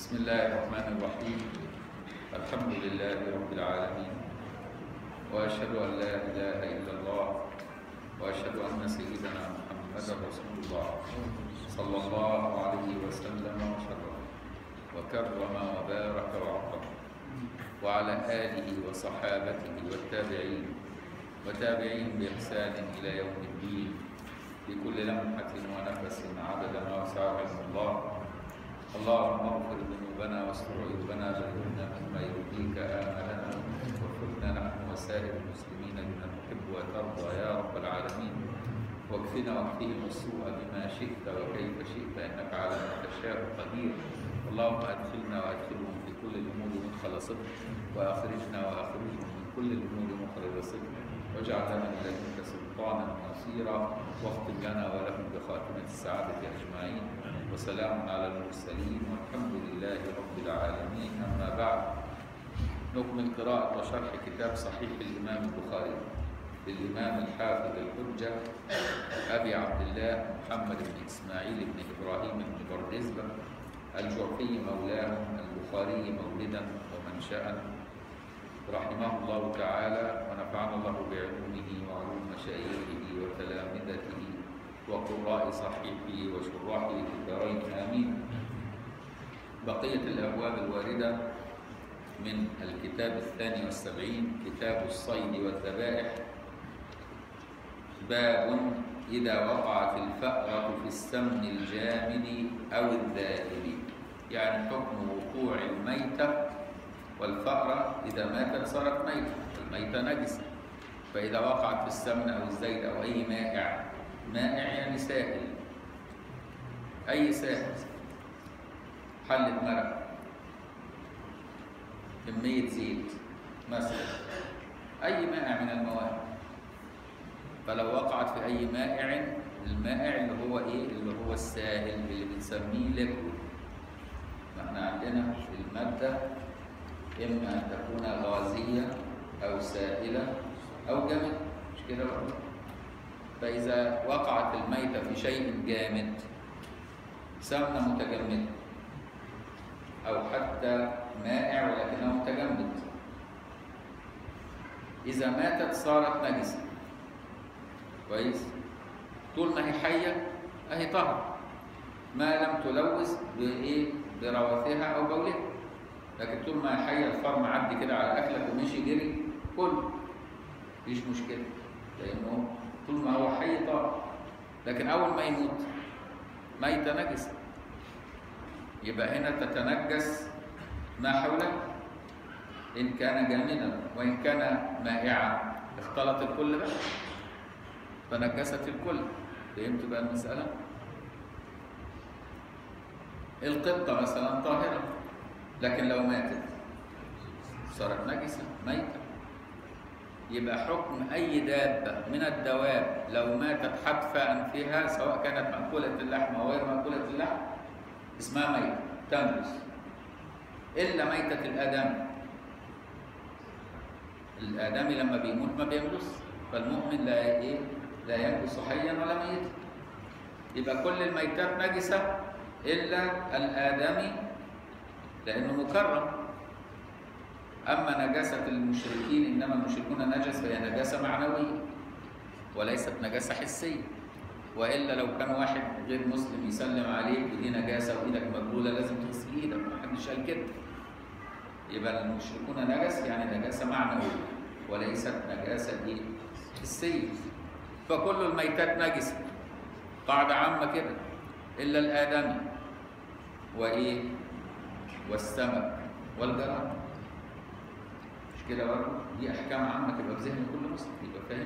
بسم الله الرحمن الرحيم الحمد لله رب العالمين واشهد ان لا اله الا الله واشهد ان سيدنا محمدا رسول الله صلى الله عليه وسلم وشرف وكرم وبارك وعظم وعلى اله وصحابته والتابعين وتابعين باحسان الى يوم الدين بكل لمحه ونفس عدد ما وسع علم الله اللهم اغفر ذنوبنا واستر عيوبنا بلغنا مما يرضيك املنا وارزقنا نحن وسائر المسلمين بما تحب وترضى يا رب العالمين واكفنا واكفهم السوء بما شئت وكيف شئت انك على ما تشاء قدير اللهم ادخلنا وادخلهم في كل الامور مدخل صدق واخرجنا واخرجهم من كل الامور مخرج صدق واجعل لنا من لدنك سلطانا نصيرا واختم لنا ولهم بخاتمه السعاده اجمعين وسلام على المرسلين والحمد لله رب العالمين أما بعد نكمل قراءة وشرح كتاب صحيح الإمام البخاري للإمام الحافظ الحجة أبي عبد الله محمد بن إسماعيل بن إبراهيم بن بردزبة الجعفي مولاه البخاري مولدا ومنشأ رحمه الله تعالى ونفعنا الله بعلومه وعلوم مشايخه وتلامذته وقراء صحيحه وشراحه في الدارين آمين بقية الأبواب الواردة من الكتاب الثاني والسبعين كتاب الصيد والذبائح باب إذا وقعت الفأرة في السمن الجامد أو الذائب يعني حكم وقوع الميتة والفأرة إذا ماتت صارت ميتة الميتة نجسة فإذا وقعت في السمن أو الزيت أو أي مائع مائع يعني سائل أي سائل حلة مرق كمية زيت مثلا أي مائع من المواد فلو وقعت في أي مائع المائع اللي هو إيه؟ اللي هو السائل اللي بنسميه ليكويد احنا عندنا في المادة إما أن تكون غازية أو سائلة أو جامد مش كده برضه فإذا وقعت الميتة في شيء جامد سمنة متجمدة أو حتى مائع ولكنه متجمد إذا ماتت صارت نجسة كويس طول ما هي حية أهي طهر ما لم تلوث بإيه بروثها أو بولها لكن طول ما هي حية الفار معدي كده على أكلك ومشي جري كل مفيش مشكلة لأنه طول ما هو حي طاهر لكن اول ما يموت ميتة نجسة يبقى هنا تتنجس ما حوله ان كان جامدا وان كان مائعا اختلط الكل بقى فنجست الكل فهمت بقى المسألة القطة مثلا طاهرة لكن لو ماتت صارت نجسة ميتة يبقى حكم أي دابة من الدواب لو ماتت حتف أنفها سواء كانت مأكولة اللحم أو غير مأكولة اللحم اسمها ميتة تنجس إلا ميتة الآدم الآدمي لما بيموت ما بينجس فالمؤمن لا إيه لا ينجس حيا ولا ميتا يبقى كل الميتات نجسة إلا الآدمي لأنه مكرم أما نجاسة المشركين إنما المشركون نجس فهي نجاسة معنوية وليست نجاسة حسية وإلا لو كان واحد غير مسلم يسلم عليك ودي نجاسة وإيدك مبلولة لازم تغسل إيدك محدش قال كده يبقى المشركون نجس يعني نجاسة معنوية وليست نجاسة إيه؟ حسية فكل الميتات نجسة قاعدة عامة كده إلا الآدمي وإيه؟ والسمك والجراد كده برضه دي احكام عامه تبقى في ذهن كل مسلم يبقى فاهم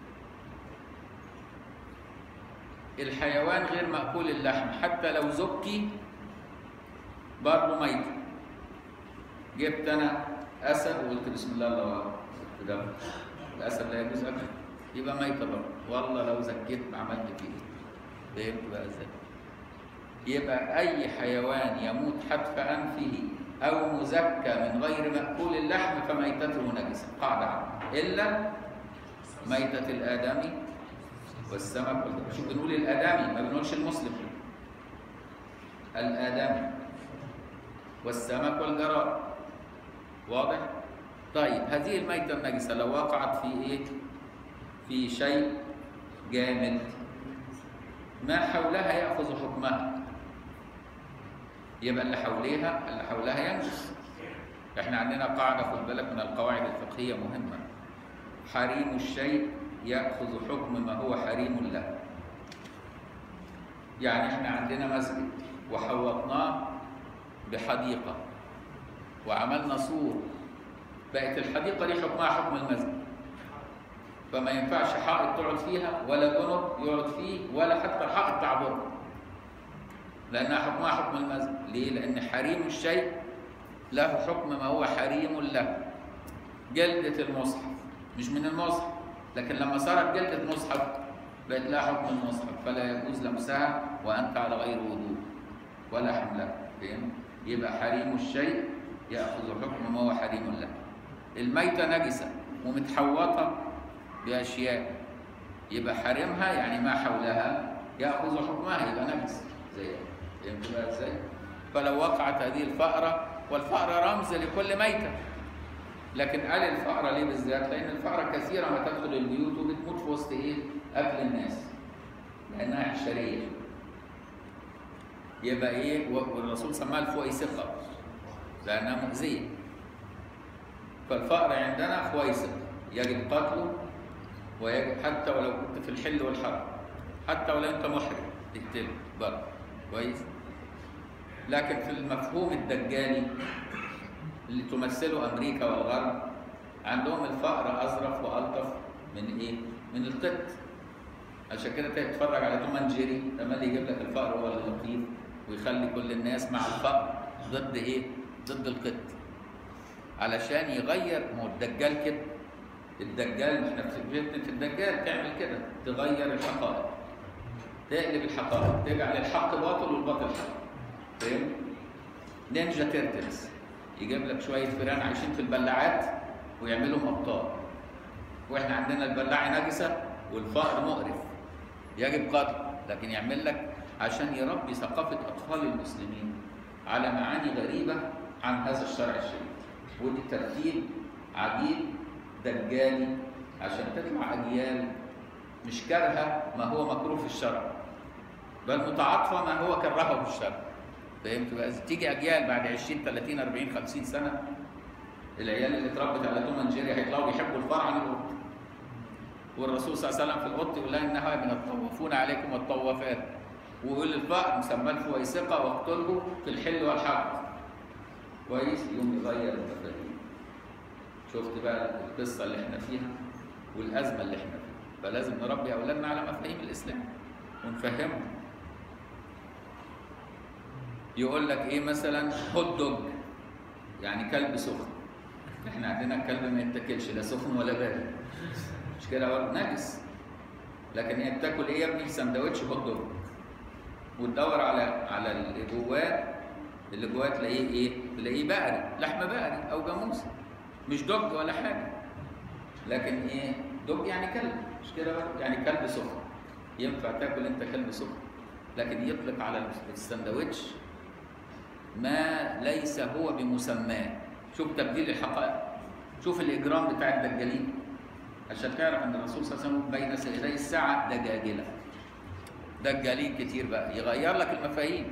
الحيوان غير مأكول اللحم حتى لو زكي برضه ميت جبت انا اسد وقلت بسم الله الله اكبر ده الاسد لا يجوز اكله يبقى ميتة برضه والله لو زكيت ما عملت فيه فهمت بقى ازاي يبقى اي حيوان يموت حتف انفه أو مزكى من غير مأكول اللحم فميتته نجسة قاعدة عامة إلا ميتة الآدمي والسمك شوف بنقول الآدمي ما بنقولش المسلم الآدمي والسمك والجراد واضح طيب هذه الميتة النجسة لو وقعت في ايه في شيء جامد ما حولها يأخذ حكمها يبقى اللي حواليها اللي حولها ينجس احنا عندنا قاعدة خد بالك من القواعد الفقهية مهمة حريم الشيء يأخذ حكم ما هو حريم له يعني احنا عندنا مسجد وحوطناه بحديقة وعملنا سور بقت الحديقة دي حكمها حكم المسجد فما ينفعش حائط تقعد فيها ولا جنب يقعد فيه ولا حتى الحائط تعبره لأنها حكمها حكم المسجد ليه؟ لأن حريم الشيء له حكم ما هو حريم له جلدة المصحف مش من المصحف لكن لما صارت جلدة مصحف بقت لها حكم المصحف فلا يجوز لمسها وأنت على غير وضوء ولا حملها فهم؟ يبقى حريم الشيء يأخذ حكم ما هو حريم له الميتة نجسة ومتحوطة بأشياء يبقى حرمها يعني ما حولها يأخذ حكمها يبقى نجس زي فهمت بقى ازاي؟ فلو وقعت هذه الفأرة والفأرة رمز لكل ميتة لكن قال الفأرة ليه بالذات؟ لأن الفأرة كثيرة ما تدخل البيوت وبتموت في وسط إيه؟ أكل الناس لأنها حشرية يبقى إيه؟ والرسول سماها الفويسقة لأنها مؤذية فالفأر عندنا فويسق يجب قتله ويجب حتى ولو كنت في الحل والحرم حتى ولو أنت محرم تقتله برضه كويس لكن في المفهوم الدجالي اللي تمثله امريكا والغرب عندهم الفأر اظرف والطف من ايه؟ من القط عشان كده تتفرج على توم أند جيري تملي يجيب لك الفأر هو اللي لطيف ويخلي كل الناس مع الفأر ضد ايه؟ ضد القط علشان يغير ما هو الدجال كده الدجال احنا في فتنة الدجال تعمل كده تغير الحقائق تقلب الحقائق تجعل الحق باطل والباطل حق فاهم؟ نينجا تيرتلز يجيب لك شويه فيران عايشين في البلاعات ويعملهم ابطال واحنا عندنا البلاعه نجسه والفقر مقرف يجب قتله لكن يعمل لك عشان يربي ثقافه اطفال المسلمين على معاني غريبه عن هذا الشرع الشريف ودي ترتيب عجيب دجالي عشان تطلع اجيال مش كارهه ما هو مكروه في الشرع بل متعاطفه ما هو كرهه في الشرع فهمت بقى تيجي اجيال بعد 20 30 40 50 سنه العيال اللي اتربت على توم اند جيري هيطلعوا بيحبوا الفار عن القط والرسول صلى الله عليه وسلم في القط يقول لها انها من الطوافون عليكم والطوافات ويقول الفأر مسماه الفويسقه واقتله في الحل والحرب كويس يوم يغير المفاهيم شفت بقى القصه اللي احنا فيها والازمه اللي احنا فيها فلازم نربي اولادنا على مفاهيم الاسلام ونفهمهم يقول لك ايه مثلا هوت دوج يعني كلب سخن احنا عندنا الكلب ما يتاكلش لا سخن ولا بارد مش كده برضه نجس لكن هي بتاكل ايه يا ابني سندوتش هوت دوج وتدور على على اللي جواه اللي جواه تلاقيه ايه؟ تلاقيه بقري لحم بقري او جاموسي مش دوج ولا حاجه لكن ايه؟ دوج يعني كلب مش كده برضه يعني كلب سخن ينفع تاكل انت كلب سخن لكن يطلق على السندوتش ما ليس هو بمسماه شوف تبديل الحقائق شوف الاجرام بتاع الدجالين عشان تعرف ان الرسول صلى الله عليه وسلم بين سيدي الساعه دجاجله دجالين كتير بقى يغير لك المفاهيم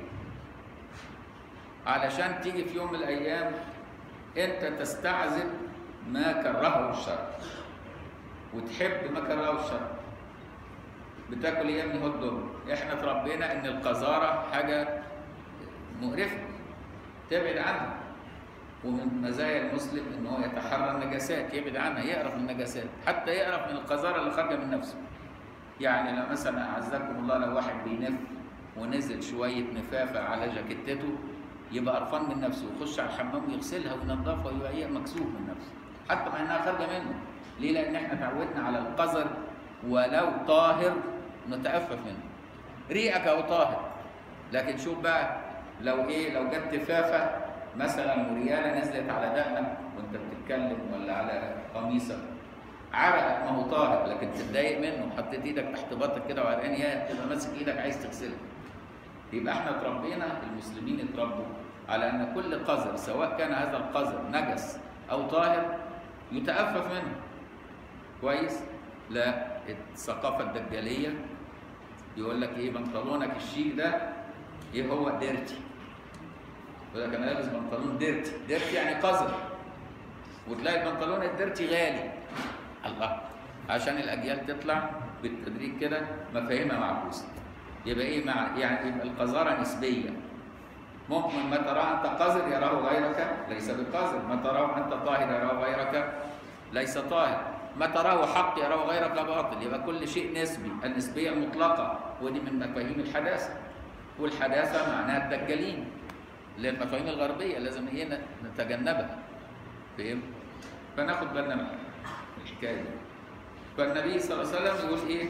علشان تيجي في يوم من الايام انت تستعذب ما كرهه الشرع وتحب ما كرهه الشرع بتاكل ايه يا ابني هوت دوج احنا اتربينا ان القذاره حاجه مقرفه تبعد عنها ومن مزايا المسلم ان هو يتحرى النجاسات يبعد عنها يقرف من النجاسات حتى يقرف من القذاره اللي خارجه من نفسه يعني لو مثلا اعزكم الله لو واحد بينف ونزل شويه نفافه على جاكيتته يبقى قرفان من نفسه ويخش على الحمام ويغسلها وينظفها ويبقى ايه مكسوف من نفسه حتى مع انها خارجه منه ليه؟ لان احنا تعودنا على القذر ولو طاهر نتأفف منه ريقك او طاهر لكن شوف بقى لو ايه لو جت تفافه مثلا ورياله نزلت على دقنك وانت بتتكلم ولا على قميصك عرقك ما هو طاهر لكن تتضايق منه حطيت ايدك تحت بطنك كده وعرقان يا تبقى ماسك ايدك عايز تغسلها يبقى احنا اتربينا المسلمين اتربوا على ان كل قذر سواء كان هذا القذر نجس او طاهر يتأفف منه كويس لا الثقافه الدجاليه يقول لك ايه بنطلونك الشيك ده ايه هو ديرتي يقول لك انا لابس بنطلون ديرتي ديرتي يعني قذر وتلاقي البنطلون الديرتي غالي الله عشان الاجيال تطلع بالتدريج كده مفاهيمها معكوسه يبقى ايه مع يعني يبقى القذاره نسبيه ممكن ما تراه انت قذر يراه غيرك ليس بقذر ما تراه انت طاهر يراه غيرك ليس طاهر ما تراه حق يراه غيرك باطل يبقى كل شيء نسبي النسبيه المطلقه ودي من مفاهيم الحداثه والحداثه معناها الدجالين اللي هي المفاهيم الغربيه لازم ايه نتجنبها فهم فناخد بالنا من الحكايه دي فالنبي صلى الله عليه وسلم يقول ايه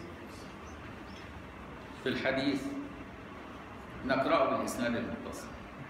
في الحديث نقرأه بالإسناد المتصل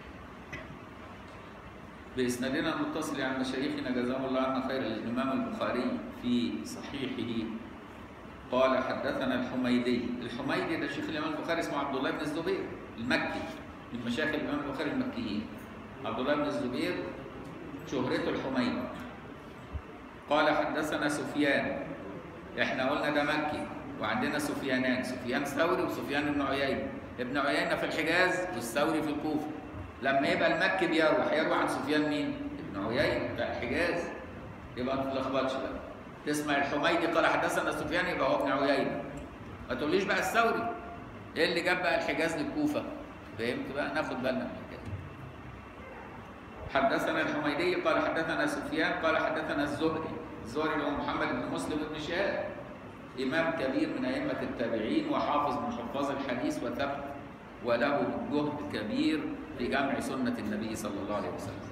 بإسنادنا المتصل عن مشايخنا جزاهم الله عنا خير الإمام البخاري في صحيحه قال حدثنا الحميدي الحميدي ده شيخ الإمام البخاري اسمه عبد الله بن الزبير المكي من مشايخ الإمام البخاري المكيين عبد الله بن الزبير شهرته الحميدي قال حدثنا سفيان احنا قلنا ده مكي وعندنا سفيانان سفيان ثوري وسفيان بن عيينه ابن عيينه في الحجاز والثوري في الكوفه لما يبقى المكي بيروي هيروي عن سفيان مين؟ ابن عيينه بتاع الحجاز يبقى ما تتلخبطش بقى تسمع الحميدي قال حدثنا سفيان يبقى هو ابن عيينه ما تقوليش بقى الثوري ايه اللي جاب بقى الحجاز للكوفه فهمت بقى ناخد بالنا من الحكايه حدثنا الحميدي قال حدثنا سفيان قال حدثنا الزهري الزهري اللي هو محمد بن مسلم بن شهاب إمام كبير من أئمة التابعين وحافظ من حفاظ الحديث وثبت وله جهد كبير في جمع سنة النبي صلى الله عليه وسلم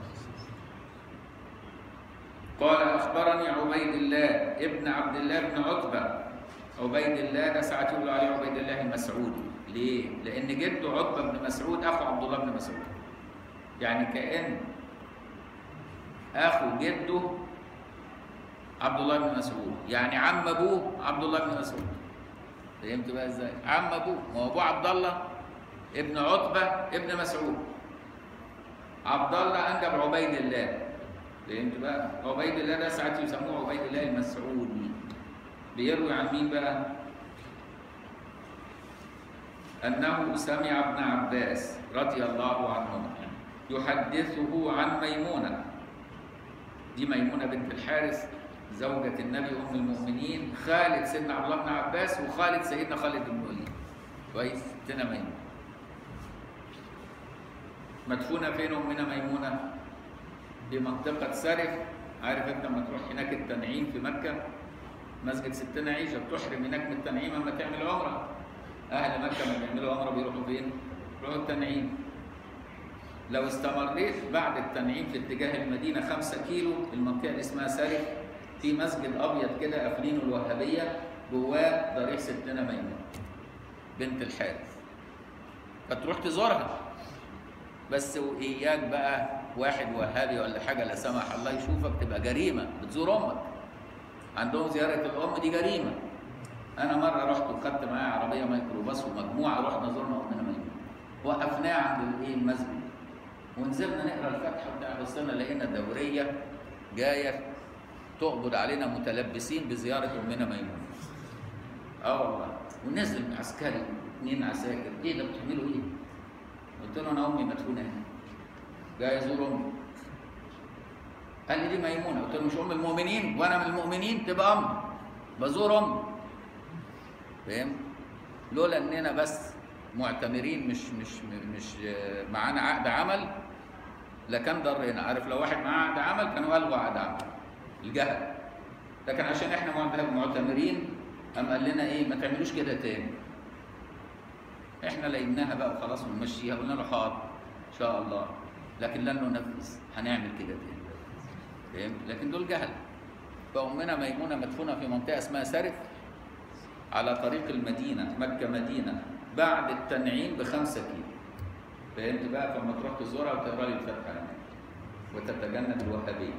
قال أخبرني عبيد الله ابن عبد الله بن عتبة عبيد الله ده ساعات يقولوا عليه عبيد الله المسعودي ليه؟ لأن جده عتبة بن مسعود أخو عبد الله بن مسعود يعني كأن أخو جده عبد الله بن مسعود يعني عم ابوه عبد الله بن مسعود فهمت بقى ازاي عم ابوه ما هو ابوه عبد الله ابن عتبه ابن مسعود عبد الله انجب عبيد الله فهمت بقى عبيد الله ده ساعات يسموه عبيد الله المسعودي بيروي عن مين بقى انه سمع ابن عباس رضي الله عنهما يحدثه عن ميمونه دي ميمونه بنت الحارث زوجة النبي أم المؤمنين خالد سيدنا عبد الله بن عباس وخالد سيدنا خالد بن الوليد كويس ستنا ميمونة مدفونة فين أمنا ميمونة؟ في منطقة سرف عارف أنت لما تروح هناك التنعيم في مكة مسجد ستنا عيشة بتحرم هناك من التنعيم أما تعمل عمرة أهل مكة لما بيعملوا عمرة بيروحوا فين؟ يروحوا التنعيم لو استمريت بعد التنعيم في اتجاه المدينة خمسة كيلو المنطقة اللي اسمها سرف في مسجد ابيض كده قافلينه الوهابيه جواه ضريح ستنا ميمون بنت الحارث فتروح تزورها بس واياك بقى واحد وهابي ولا حاجه لا سمح الله يشوفك تبقى جريمه بتزور امك عندهم زياره الام دي جريمه انا مره رحت وخدت معايا عربيه ميكروباص ومجموعه رحنا زرنا امنا ميمون وقفناها عند الايه المسجد ونزلنا نقرا الفاتحه بتاع بصينا لقينا دوريه جايه تقبض علينا متلبسين بزيارة أمنا ميمونة. اه والله ونزل عسكري اثنين عساكر ايه ده بتعملوا ايه؟ قلت له انا امي مدفونه هنا. جاي ازور امي. قال لي دي ميمونه قلت له مش ام المؤمنين وانا من المؤمنين تبقى امي. بزور امي. فاهم؟ لولا اننا بس معتمرين مش مش مش معانا عقد عمل لكان ضرنا عارف لو واحد معاه عقد عمل كانوا الغوا عقد عمل. الجهل لكن عشان احنا معتمرين قام قال لنا ايه ما تعملوش كده تاني احنا لقيناها بقى وخلاص ونمشيها قلنا له حاضر ان شاء الله لكن لن ننفذ هنعمل كده تاني فهمت لكن دول جهل فامنا ميمونه مدفونه في منطقه اسمها سرف على طريق المدينه مكه مدينه بعد التنعيم بخمسة كيلو فهمت بقى فلما تروح تزورها وتقرا لي الفتحه هناك وتتجنب الوهابيه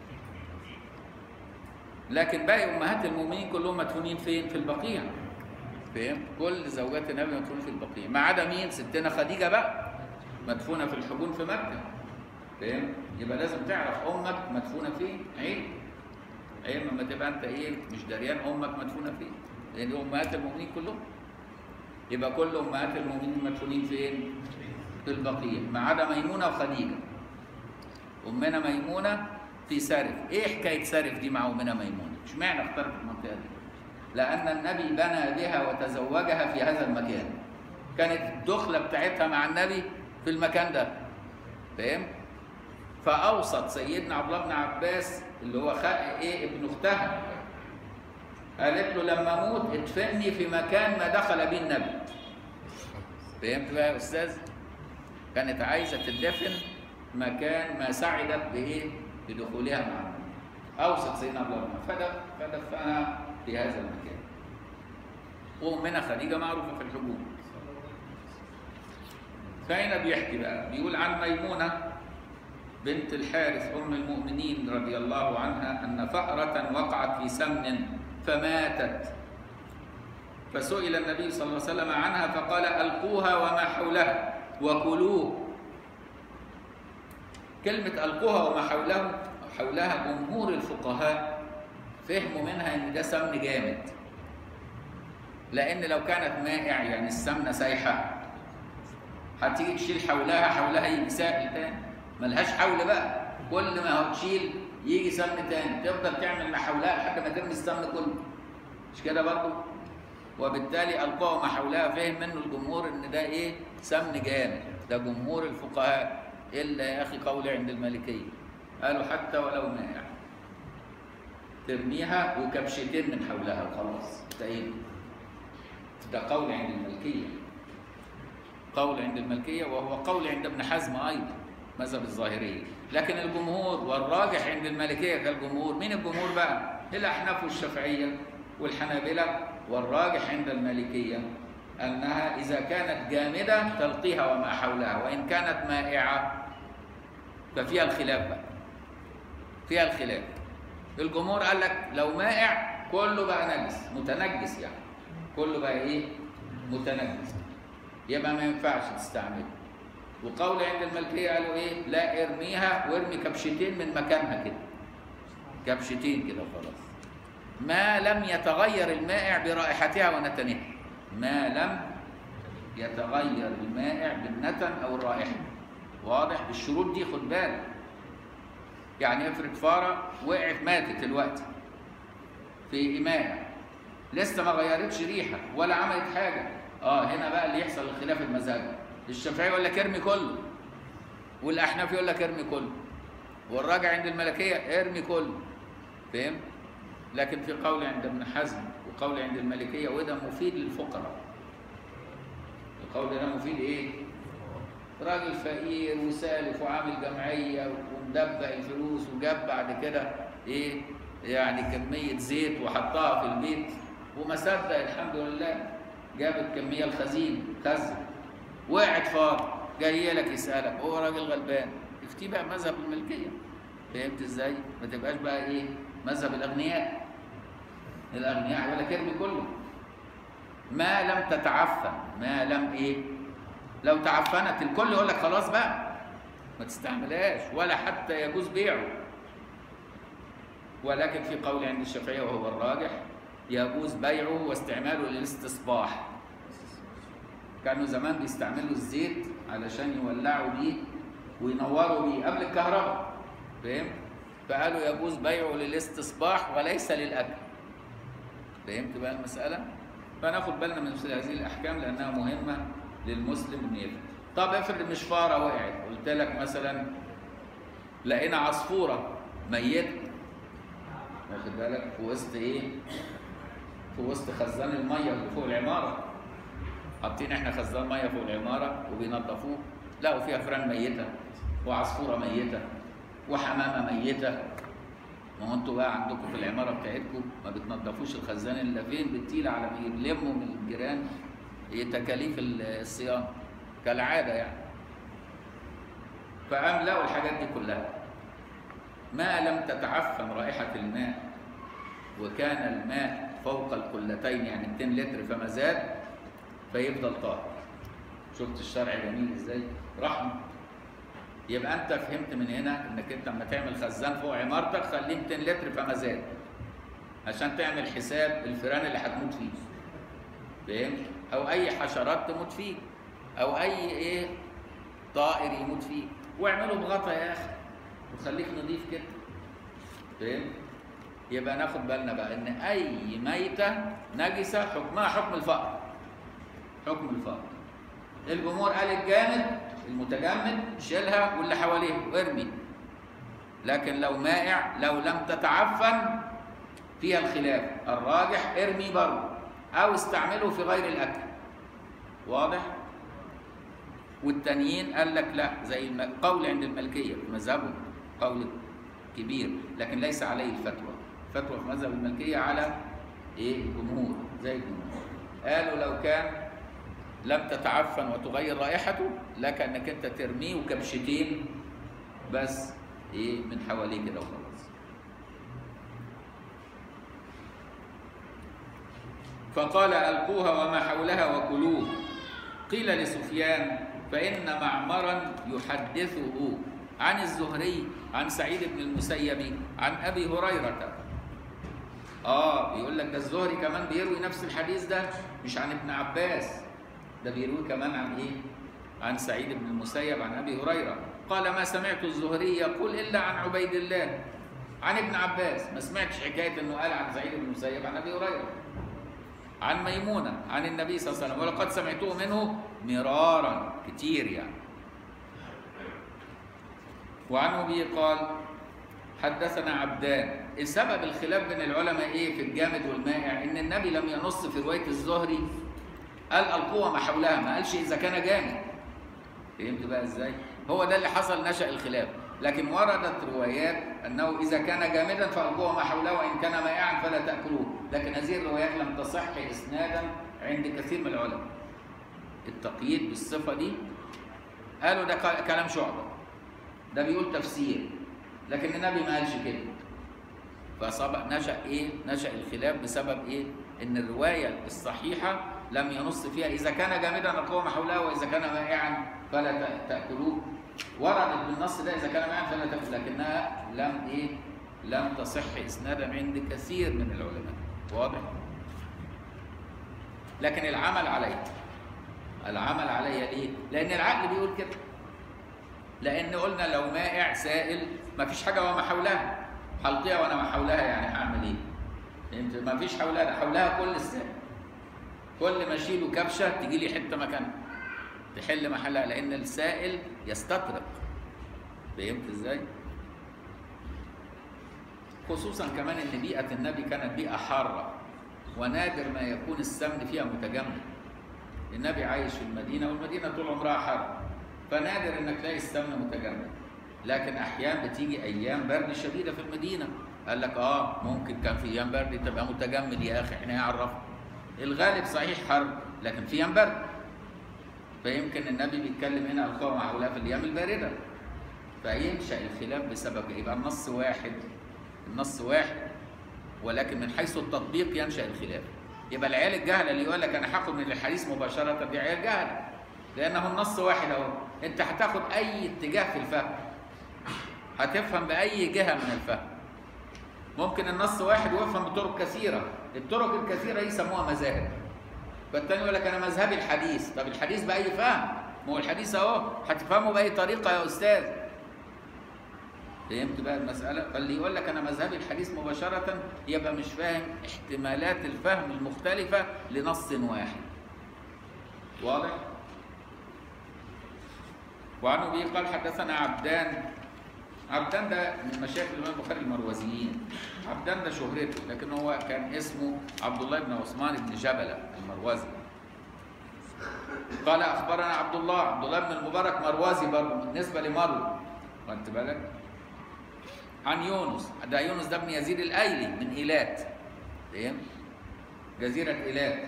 لكن باقي امهات المؤمنين كلهم مدفونين فين؟ في البقيع. فاهم؟ كل زوجات النبي مدفونين في البقيع، ما عدا مين؟ ستنا خديجه بقى. مدفونه في الحجون في مكه فاهم يبقى لازم تعرف امك مدفونه فين عيب عيب لما تبقى انت ايه مش دريان امك مدفونه فين لان امهات المؤمنين كلهم يبقى كل امهات المؤمنين مدفونين فين في البقيه ما عدا ميمونه وخديجه امنا ميمونه في سرف ايه حكايه سرف دي مع امنا ميمونه اشمعنى اختارت المنطقه دي لان النبي بنى بها وتزوجها في هذا المكان كانت الدخله بتاعتها مع النبي في المكان ده فاهم فاوصت سيدنا عبد الله بن عباس اللي هو خ... ايه ابن اختها قالت له لما اموت ادفني في مكان ما دخل به النبي فهمت بقى يا استاذ كانت عايزه تدفن مكان ما سعدت بايه بدخولها مع النبي اوصت سيدنا عبد الله بن عباس فدفنها في هذا المكان وامنا خديجه معروفه في الحجوم فهنا بيحكي بقى بيقول عن ميمونه بنت الحارث ام المؤمنين رضي الله عنها ان فأرة وقعت في سمن فماتت فسئل النبي صلى الله عليه وسلم عنها فقال القوها وما حولها وكلوه كلمة ألقوها وما حوله حولها جمهور الفقهاء فهموا منها إن ده سمن جامد لأن لو كانت مائع يعني السمنة سايحة هتيجي تشيل حولها حولها يجي سائل تاني ملهاش حول بقى كل ما هو تشيل يجي سمن تاني تفضل تعمل ما حولها لحد ما ترمي السمن كله مش كده برضه وبالتالي ألقاه ما حولها فهم منه الجمهور إن ده إيه سمن جامد ده جمهور الفقهاء إلا يا أخي قولي عند المالكية قالوا حتى ولو مائع ترميها وكبشتين من حولها وخلاص انتهينا ده قول عند الملكية قول عند الملكية وهو قول عند ابن حزم أيضا مذهب الظاهرية لكن الجمهور والراجح عند المالكية كالجمهور مين الجمهور بقى؟ الأحناف والشافعية والحنابلة والراجح عند المالكية أنها إذا كانت جامدة تلقيها وما حولها وإن كانت مائعة ففيها الخلاف بقى فيها الخلاف الجمهور قال لك لو مائع كله بقى نجس متنجس يعني كله بقى ايه متنجس يبقى ما ينفعش تستعمله وقول عند الملكية قالوا ايه لا ارميها وارمي كبشتين من مكانها كده كبشتين كده وخلاص ما لم يتغير المائع برائحتها ونتنها ما لم يتغير المائع بالنتن او الرائحه واضح الشروط دي خد بالك يعني افرض فاره وقعت ماتت دلوقتي في إماء لسه ما غيرتش ريحه ولا عملت حاجه اه هنا بقى اللي يحصل الخلاف المزاج الشافعي يقول لك ارمي كله والاحناف يقول لك ارمي كله والراجع عند الملكيه ارمي كله فهم لكن في قول عند ابن حزم وقول عند الملكيه وده مفيد للفقراء القول ده مفيد ايه راجل فقير وسالف وعامل جمعيه ومدبق الفلوس وجاب بعد كده ايه يعني كميه زيت وحطها في البيت وما صدق الحمد لله جاب الكميه الخزين خزن وقعت فار جاي لك يسالك هو راجل غلبان افتي بقى مذهب الملكيه فهمت ازاي؟ ما تبقاش بقى ايه؟ مذهب الاغنياء الاغنياء يقول لك ارمي كله ما لم تتعفن ما لم ايه؟ لو تعفنت الكل يقول لك خلاص بقى ما تستعملهاش ولا حتى يجوز بيعه ولكن في قول عند الشافعيه وهو الراجح يجوز بيعه واستعماله للاستصباح كانوا زمان بيستعملوا الزيت علشان يولعوا بيه وينوروا بيه قبل الكهرباء فاهم فقالوا يجوز بيعه للاستصباح وليس للاكل فهمت بقى المساله فناخد بالنا من مثل هذه الاحكام لانها مهمه للمسلم ان يفهم طب افرض مش فاره وقعت قلت لك مثلا لقينا عصفوره ميته واخد بالك في وسط ايه في وسط خزان الميه اللي فوق العماره حاطين احنا خزان ميه فوق العماره وبينظفوه لقوا فيها فئران ميته وعصفوره ميته وحمامه ميته ما هو انتوا بقى عندكم في العماره بتاعتكم ما بتنظفوش الخزان الا فين بالتيله على ما يلموا من الجيران هي تكاليف الصيانه كالعاده يعني فقام لقوا الحاجات دي كلها ما لم تتعفن رائحه الماء وكان الماء فوق القلتين يعني 200 لتر فما زاد فيفضل طاهر شفت الشرع جميل ازاي رحمه يبقى انت فهمت من هنا انك انت لما تعمل خزان فوق عمارتك خليه 200 لتر فما زاد عشان تعمل حساب الفيران اللي هتموت فيه فهمت او اي حشرات تموت فيه او اي ايه طائر يموت فيه واعمله بغطا يا اخي وخليك نضيف كده فهمت يبقى ناخد بالنا بقى ان اي ميته نجسه حكمها حكم الفقر حكم الفقر الجمهور قال الجامد المتجمد شيلها واللي حواليه وارمي لكن لو مائع لو لم تتعفن فيها الخلاف الراجح ارمي برضه او استعمله في غير الاكل واضح والتانيين قال لك لا زي الم... قول عند الملكيه في مذهبهم قول كبير لكن ليس عليه الفتوى الفتوى في مذهب الملكيه على ايه الجمهور زي الجمهور قالوا لو كان لم تتعفن وتغير رائحته لك انك انت ترميه وكبشتين بس ايه من حواليه كده وخلاص فقال القوها وما حولها وكلوه قيل لسفيان فان معمرا يحدثه عن الزهري عن سعيد بن المسيب عن ابي هريره اه بيقول لك ده الزهري كمان بيروي نفس الحديث ده مش عن ابن عباس ده بيروي كمان عن ايه عن سعيد بن المسيب عن ابي هريره قال ما سمعت الزهري يقول الا عن عبيد الله عن ابن عباس ما سمعتش حكايه انه قال عن سعيد بن المسيب عن ابي هريره عن ميمونه عن النبي صلى الله عليه وسلم ولقد سمعته منه مرارا كتير يعني وعن ابي قال حدثنا عبدان سبب الخلاف بين العلماء ايه في الجامد والمائع ان النبي لم ينص في روايه الزهري قال القوه ما حولها ما قالش اذا كان جامد فهمت بقى ازاي هو ده اللي حصل نشا الخلاف لكن وردت روايات انه اذا كان جامدا فالقوه ما حوله وان كان مائعا فلا تاكلوه لكن هذه الروايات لم تصح اسنادا عند كثير من العلماء التقييد بالصفه دي قالوا ده كلام شعبه ده بيقول تفسير لكن النبي ما قالش كده فصبح نشا ايه نشا الخلاف بسبب ايه ان الروايه الصحيحه لم ينص فيها اذا كان جامدا القوه ما حولها واذا كان مائعا فلا تاكلوه وردت بالنص ده اذا كان مائعا فلا تاكلوه لكنها لم ايه لم تصح اسنادا عند كثير من العلماء واضح لكن العمل عليه العمل عليه ليه لان العقل بيقول كده لان قلنا لو مائع سائل ما فيش حاجه وما حولها حلقيها وانا ما حولها يعني هعمل ايه انت ما فيش حولها ده حولها كل السائل كل ما اشيله كبشه تجي لي حته مكانها تحل محلها لان السائل يستطرق فهمت ازاي خصوصا كمان ان بيئه النبي كانت بيئه حاره ونادر ما يكون السمن فيها متجمد النبي عايش في المدينه والمدينه طول عمرها حر فنادر انك تلاقي السمن متجمد لكن احيان بتيجي ايام برد شديده في المدينه قال لك اه ممكن كان في ايام برد تبقى متجمد يا اخي احنا يعرف الغالب صحيح حر لكن في ايام برد فيمكن النبي بيتكلم هنا القوة مع هؤلاء في الايام البارده فينشا الخلاف بسبب يبقى النص واحد النص واحد ولكن من حيث التطبيق ينشا الخلاف يبقى العيال الجهله اللي يقول لك انا هاخد من الحديث مباشره دي عيال جهله لانه النص واحد اهو انت هتاخد اي اتجاه في الفهم هتفهم باي جهه من الفهم ممكن النص واحد ويفهم بطرق كثيره الطرق الكثيره دي يسموها مذاهب فالتاني يقول لك انا مذهبي الحديث طب الحديث باي فهم ما هو الحديث اهو هتفهمه باي طريقه يا استاذ فهمت بقى المسألة؟ فاللي يقول لك أنا مذهبي الحديث مباشرة يبقى مش فاهم احتمالات الفهم المختلفة لنص واحد. واضح؟ وعن أبي قال حدثنا عبدان عبدان ده من مشايخ الإمام البخاري المروزيين. عبدان ده شهرته لكن هو كان اسمه عبد الله بن عثمان بن جبلة المروزي. قال أخبرنا عبد الله عبد الله بن المبارك مروزي برضه بالنسبة لمرو. خدت بالك؟ عن يونس ده يونس ده ابن يزيد الايلي من ايلات فاهم جزيره ايلات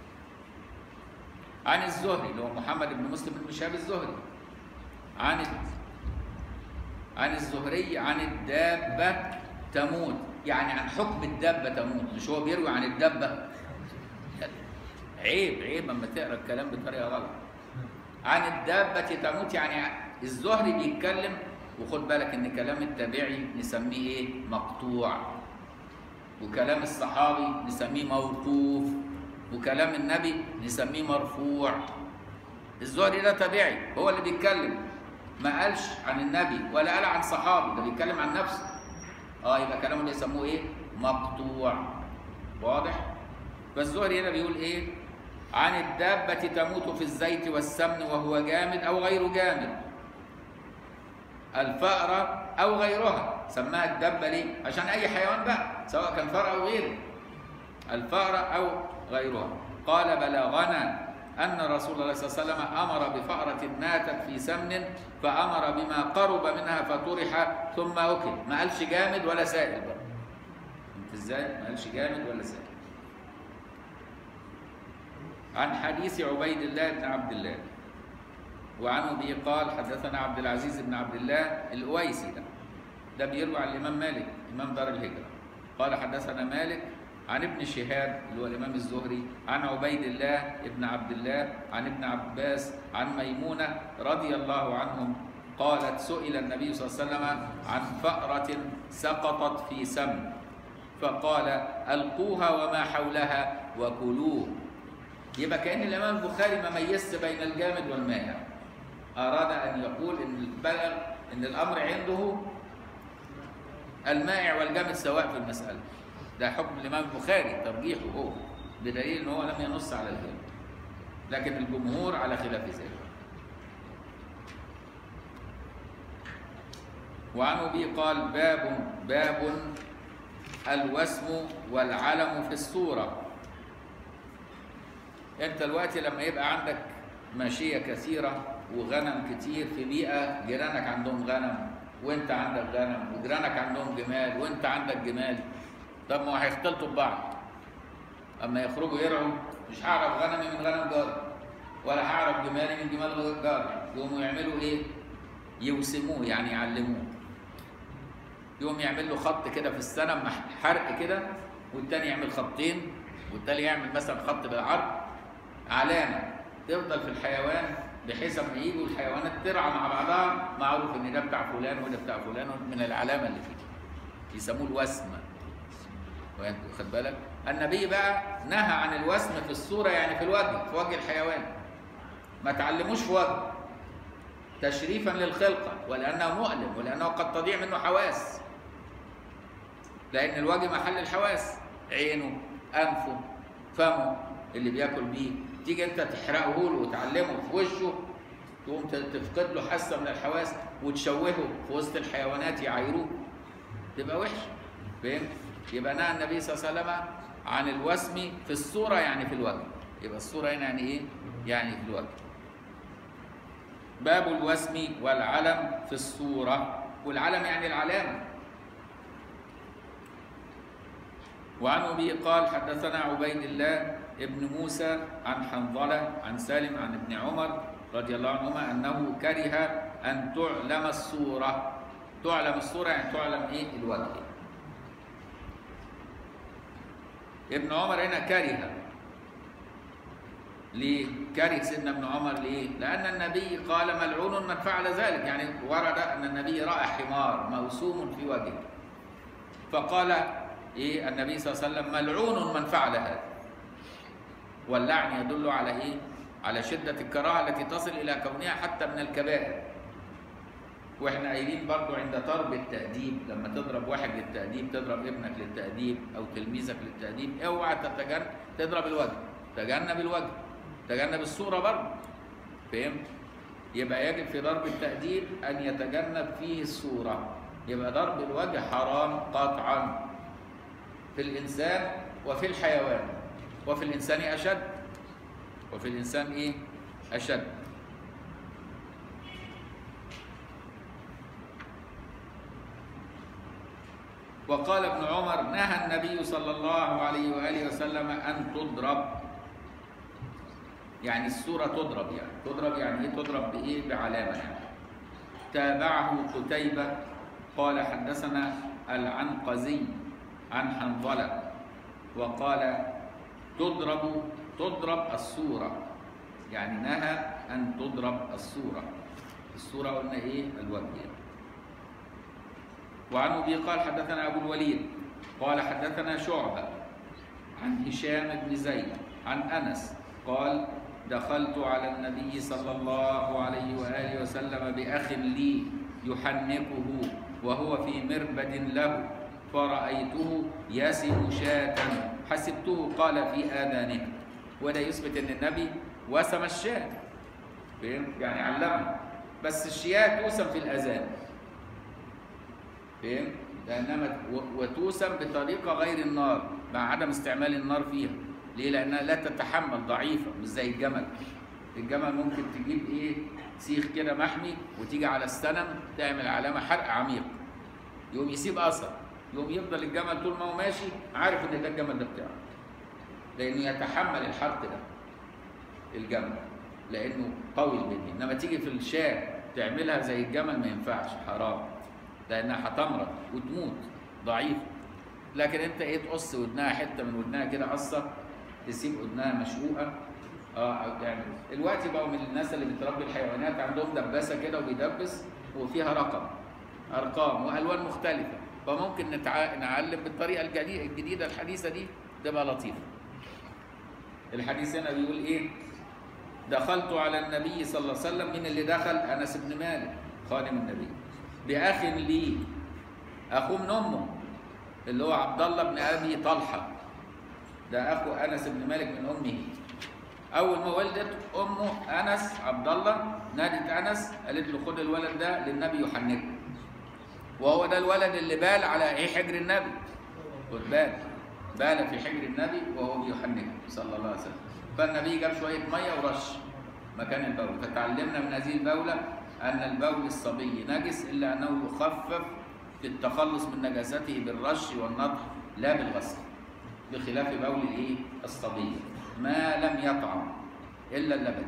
عن الزهري اللي هو محمد بن مسلم بن شهاب الزهري عن عن الزهري عن الدابه تموت يعني عن حكم الدابه تموت مش هو بيروي عن الدابه عيب عيب اما تقرا الكلام بطريقه غلط عن الدابة تموت يعني الزهري بيتكلم وخد بالك ان كلام التابعي نسميه ايه مقطوع وكلام الصحابي نسميه موقوف وكلام النبي نسميه مرفوع الزهري ده تابعي هو اللي بيتكلم ما قالش عن النبي ولا قال عن صحابي ده بيتكلم عن نفسه اه يبقى كلامه اللي يسموه ايه مقطوع واضح فالزهري هنا بيقول ايه عن الدابة تموت في الزيت والسمن وهو جامد أو غير جامد الفأرة أو غيرها سماها الدابة ليه؟ عشان أي حيوان بقى سواء كان فأر أو غيره الفأرة أو غيرها قال بلغنا أن رسول الله صلى الله عليه وسلم أمر بفأرة ماتت في سمن فأمر بما قرب منها فطرح ثم أكل ما قالش جامد ولا سائل بقى أنت إزاي؟ ما قالش جامد ولا سائل عن حديث عبيد الله بن عبد الله وعن ابي قال حدثنا عبد العزيز بن عبد الله الاويسي ده ده بيروي عن الامام مالك امام دار الهجره قال حدثنا مالك عن ابن شهاب اللي هو الامام الزهري عن عبيد الله بن عبد الله عن ابن عباس عن ميمونه رضي الله عنهم قالت سئل النبي صلى الله عليه وسلم عن فأرة سقطت في سمن فقال ألقوها وما حولها وكلوه يبقى كأن الإمام البخاري ما ميزش بين الجامد والمائع أراد أن يقول إن البلغ إن الأمر عنده المائع والجامد سواء في المسألة ده حكم الإمام البخاري ترجيحه هو بدليل إن هو لم ينص على الجامد لكن الجمهور على خلاف ذلك وعن أبي قال باب باب الوسم والعلم في الصورة انت دلوقتي لما يبقى عندك ماشيه كثيره وغنم كتير في بيئه جيرانك عندهم غنم وانت عندك غنم وجيرانك عندهم جمال وانت عندك جمال طب ما هو هيختلطوا ببعض اما يخرجوا يرعوا مش هعرف غنمي من غنم جاري ولا هعرف جمالي من جمال جاري يقوموا يعملوا ايه؟ يوسموه يعني يعلموه يقوم يعمل له خط كده في السنه حرق كده والتاني يعمل خطين والتاني يعمل مثلا خط بالعرض علامة تفضل في الحيوان بحيث اما يجوا الحيوانات ترعى مع بعضها معروف ان ده بتاع فلان وده بتاع فلان من العلامة اللي فيه يسموه الوسم واخد بالك النبي بقى نهى عن الوسم في الصورة يعني في الوجه في وجه الحيوان ما تعلموش في وجه تشريفا للخلقة ولأنه مؤلم ولأنه قد تضيع منه حواس لأن الوجه محل الحواس عينه أنفه فمه اللي بياكل بيه تيجي انت تحرقه له وتعلمه في وشه تقوم تفقد له حاسه من الحواس وتشوهه في وسط الحيوانات يعايروه تبقى وحش فهمت؟ يبقى نهى النبي صلى الله عليه وسلم عن الوسم في الصوره يعني في الوجه يبقى الصوره هنا يعني ايه؟ يعني في الوجه باب الوسم والعلم في الصوره والعلم يعني العلامه وعن ابي قال حدثنا عبيد الله ابن موسى عن حنظلة عن سالم عن ابن عمر رضي الله عنهما أنه كره أن تعلم الصورة تعلم الصورة يعني تعلم إيه الوجه ابن عمر هنا كره ليه؟ كره سيدنا ابن عمر ليه؟ لأن النبي قال ملعون من فعل ذلك يعني ورد أن النبي رأى حمار موسوم في وجهه فقال إيه النبي صلى الله عليه وسلم ملعون من فعل هذا واللعن يدل على ايه؟ على شدة الكراهة التي تصل إلى كونها حتى من الكبائر. واحنا قايلين برضو عند ضرب التأديب لما تضرب واحد للتأديب تضرب ابنك للتأديب أو تلميذك للتأديب اوعى تتجنب تضرب الوجه، تجنب الوجه، تجنب الصورة برضو. فهمت؟ يبقى يجب في ضرب التأديب أن يتجنب فيه الصورة. يبقى ضرب الوجه حرام قطعا في الإنسان وفي الحيوان. وفي الإنسان أشد وفي الإنسان إيه؟ أشد وقال ابن عمر نهى النبي صلى الله عليه وآله وسلم أن تضرب يعني الصورة تضرب يعني تضرب يعني إيه تضرب بإيه بعلامة يعني تابعه قتيبة قال حدثنا العنقزي عن حنظلة وقال تضرب تضرب الصورة يعني نهى أن تضرب الصورة الصورة قلنا إيه الوجه يعني. وعن أبي قال حدثنا أبو الوليد قال حدثنا شعبة عن هشام بن زيد عن أنس قال دخلت على النبي صلى الله عليه وآله وسلم بأخ لي يحنكه وهو في مربد له فرأيته يسم شاة حسبته قال في آذانه وده يثبت أن النبي وسم الشاة فهمت؟ يعني علمها بس الشياه توسم في الأذان فهمت؟ لأنها و- وتوسم بطريقة غير النار مع عدم استعمال النار فيها ليه؟ لأنها لا تتحمل ضعيفة مش زي الجمل الجمل ممكن تجيب إيه سيخ كده محمي وتيجي على السنم تعمل علامة حرق عميق يقوم يسيب أثر يقوم يفضل الجمل طول ما هو ماشي عارف إن ده الجمل ده بتاعه لأنه يتحمل الحرق ده الجمل لأنه قوي البنية إنما تيجي في الشاة تعملها زي الجمل ما ينفعش حرام لأنها هتمرض وتموت ضعيفة لكن أنت إيه تقص ودنها حتة من ودنها كده قصة تسيب ودنها مشقوقة اه أو يعني الوقت بقوا من الناس اللي بتربي الحيوانات عندهم دباسة كده وبيدبس وفيها رقم أرقام وألوان مختلفة فممكن نتع... نعلم بالطريقة الجديدة الجديدة الحديثة دي تبقى لطيفة الحديث هنا بيقول إيه دخلت على النبي صلى الله عليه وسلم من اللي دخل انس بن مالك خادم النبي باخ لي اخوه من امه اللي هو عبد الله بن ابي طلحه ده اخو انس بن مالك من امه اول ما ولدت امه انس عبد الله نادت انس قالت له خد الولد ده للنبي يحنكه وهو ده الولد اللي بال على ايه حجر النبي خد بالك بال في حجر النبي وهو بيحنكه صلى الله عليه وسلم فالنبي جاب شويه ميه ورش مكان البول فتعلمنا من هذه البوله ان البول الصبي نجس الا انه يخفف في التخلص من نجاسته بالرش والنضح لا بالغسل بخلاف بول الايه الصبي ما لم يطعم الا اللبن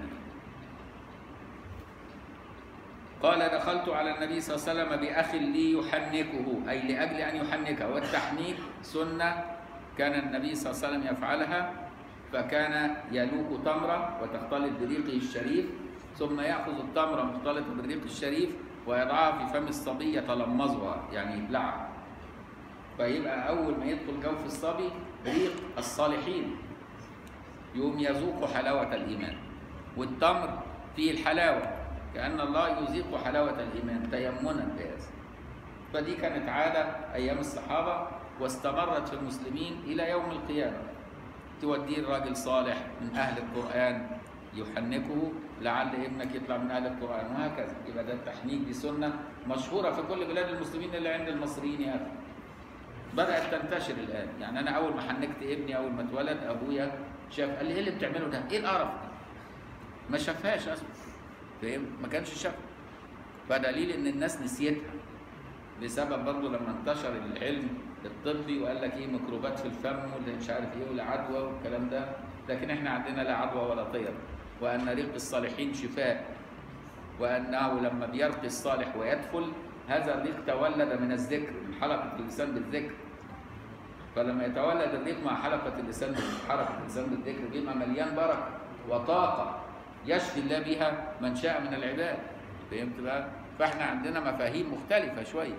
قال دخلت على النبي صلى الله عليه وسلم باخ لي يحنكه اي لاجل ان يحنكه والتحنيك سنه كان النبي صلى الله عليه وسلم يفعلها فكان يلوك تمرة وتختلط بريقه الشريف ثم يأخذ التمرة مختلطة بالريق الشريف ويضعها في فم الصبي يتلمظها يعني يبلعها فيبقى أول ما يدخل جوف الصبي ريق الصالحين يوم يذوق حلاوة الإيمان والتمر فيه الحلاوة كأن الله يذيق حلاوة الإيمان تيمنا بهذا فدي كانت عادة أيام الصحابة واستمرت في المسلمين إلى يوم القيامة توديه الراجل صالح من أهل القرآن يحنكه لعل ابنك يطلع من أهل القرآن وهكذا يبقى ده التحنيك دي سنة مشهورة في كل بلاد المسلمين اللي عند المصريين يا أخي بدأت تنتشر الآن يعني أنا أول ما حنكت ابني أول ما اتولد أبويا شاف قال لي إيه اللي بتعمله ده؟ إيه القرف ده؟ ما شافهاش أصلا فاهم؟ ما كانش شافها فدليل إن الناس نسيتها بسبب برضه لما انتشر العلم الطبي وقال لك ايه ميكروبات في الفم واللي مش عارف ايه ولا عدوى والكلام ده لكن احنا عندنا لا عدوى ولا طير وان ريق الصالحين شفاء وانه لما بيرقي الصالح ويدخل هذا الريق تولد من الذكر من حلقه اللسان بالذكر فلما يتولد الريق مع حلقه اللسان حلقه اللسان بالذكر بيبقى مليان بركه وطاقه يشفي الله بها من شاء من العباد فهمت بقى؟ فاحنا عندنا مفاهيم مختلفه شويه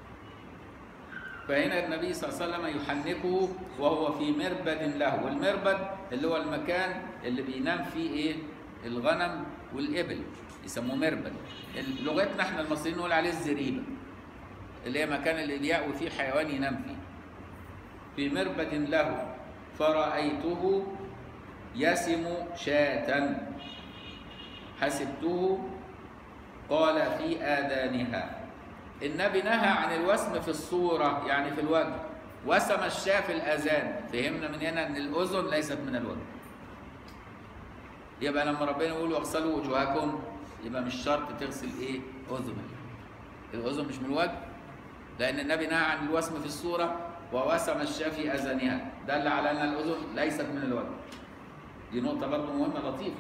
فهنا النبي صلى الله عليه وسلم يحنكه وهو في مربد له والمربد اللي هو المكان اللي بينام فيه ايه الغنم والابل يسموه مربد لغتنا احنا المصريين نقول عليه الزريبه اللي هي مكان اللي بيأوي فيه الحيوان ينام فيه في مربد له فرأيته يسم شاة حسبته قال في آذانها النبي نهى عن الوسم في الصورة يعني في الوجه وسم الشاة في الأذان فهمنا من هنا أن الأذن ليست من الوجه يبقى لما ربنا يقول واغسلوا وجوهكم يبقى مش شرط تغسل ايه أذنك الأذن مش من الوجه لأن النبي نهى عن الوسم في الصورة ووسم الشاة في أذانها دل على أن الأذن ليست من الوجه دي نقطة برضه مهمة لطيفة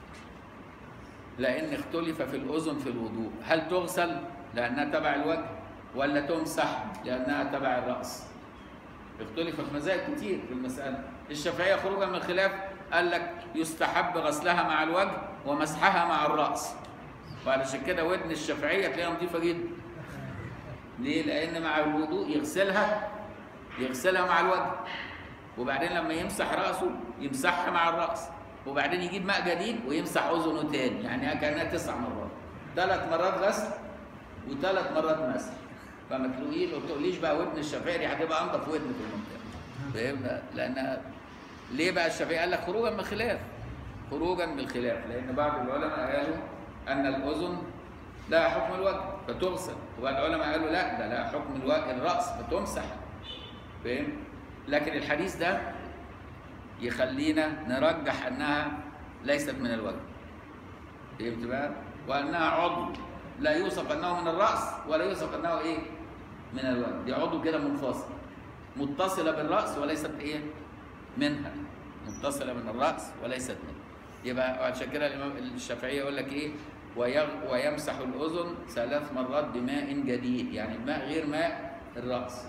لأن اختلف في الأذن في الوضوء هل تغسل لأنها تبع الوجه ولا تمسح لأنها تبع الرأس اختلف في مذاهب كتير في المسألة الشافعية خروجا من الخلاف قال لك يستحب غسلها مع الوجه ومسحها مع الراس وعلشان كده ودن الشافعيه تلاقيها نظيفه جدا ليه لان مع الوضوء يغسلها يغسلها مع الوجه وبعدين لما يمسح راسه يمسحها مع الراس وبعدين يجيب ماء جديد ويمسح اذنه تاني يعني كانها تسع مرات ثلاث مرات غسل وثلاث مرات مسح فما تقولي ما تقوليش بقى ودن الشافعي دي هتبقى انضف ودن في المنطقه فهمنا لان ليه بقى الشافعي قال لك خروجا من الخلاف خروجا من الخلاف لان بعض العلماء قالوا ان الاذن لها حكم الوجه فتغسل وبعض العلماء قالوا لا ده لها حكم الوجه الراس فتمسح فاهم لكن الحديث ده يخلينا نرجح انها ليست من الوجه فهمت بقى وانها عضو لا يوصف انه من الراس ولا يوصف انه ايه من الوجه دي عضو كده منفصل متصله بالراس وليست ايه منها متصله من الراس وليست منها يبقى عشان كده الامام الشافعي يقول لك ايه ويغ- ويمسح الاذن ثلاث مرات بماء جديد يعني الماء غير ماء الراس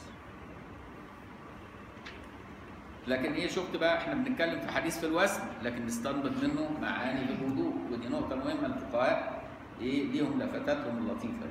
لكن ايه شفت بقى احنا بنتكلم في حديث في الوزن لكن نستنبط منه معاني للوضوء ودي نقطه مهمه الفقهاء ايه ليهم لفتاتهم اللطيفه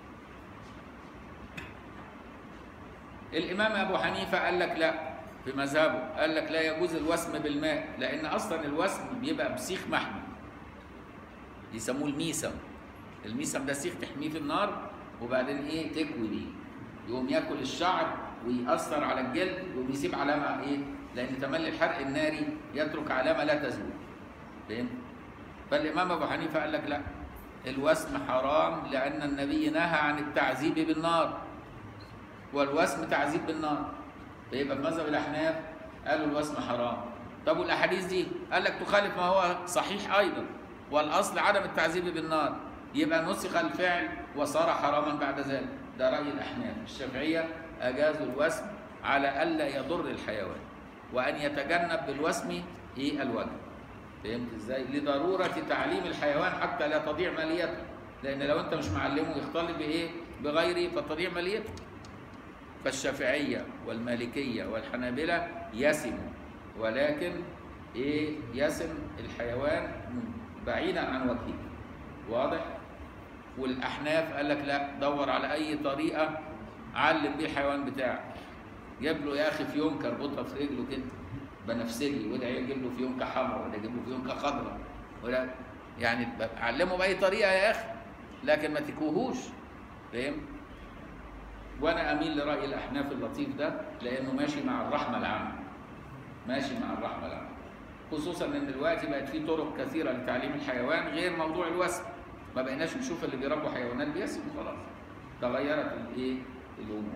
الامام ابو حنيفه قال لك لا في مذهبه قال لك لا يجوز الوسم بالماء لان اصلا الوسم بيبقى بسيخ محمي يسموه الميسم الميسم ده سيخ تحميه في النار وبعدين ايه تكوي بيه يقوم ياكل الشعر ويأثر على الجلد وبيسيب علامه ايه لان تملي الحرق الناري يترك علامه لا تزول فهمت فالامام ابو حنيفه قال لك لا الوسم حرام لان النبي نهى عن التعذيب بالنار والوسم تعذيب بالنار فيبقى في مذهب الاحناف قالوا الوسم حرام طب والاحاديث دي قال لك تخالف ما هو صحيح ايضا والاصل عدم التعذيب بالنار يبقى نسخ الفعل وصار حراما بعد ذلك ده راي الاحناف الشافعيه اجازوا الوسم على الا يضر الحيوان وان يتجنب بالوسم ايه الوجه فهمت ازاي لضروره تعليم الحيوان حتى لا تضيع ماليته لان لو انت مش معلمه يختلط بايه بغيره فتضيع ماليته فالشافعيه والمالكيه والحنابله يسموا ولكن ايه يسم الحيوان بعيدا عن وجهه واضح والاحناف قال لك لا دور على اي طريقه علم بيه الحيوان بتاعك جيب له يا اخي فيونكه اربطها في رجله كده بنفسجي وده يجيب له فيونكه حمراء وده يجيب له فيونكه خضراء وده يعني علمه باي طريقه يا اخي لكن ما تكوهوش فاهم وانا اميل لراي الاحناف اللطيف ده لانه ماشي مع الرحمه العامه ماشي مع الرحمه العامه خصوصا ان دلوقتي بقت في طرق كثيره لتعليم الحيوان غير موضوع الوسم ما بقيناش نشوف اللي بيربوا حيوانات بيسموا خلاص تغيرت الايه الامور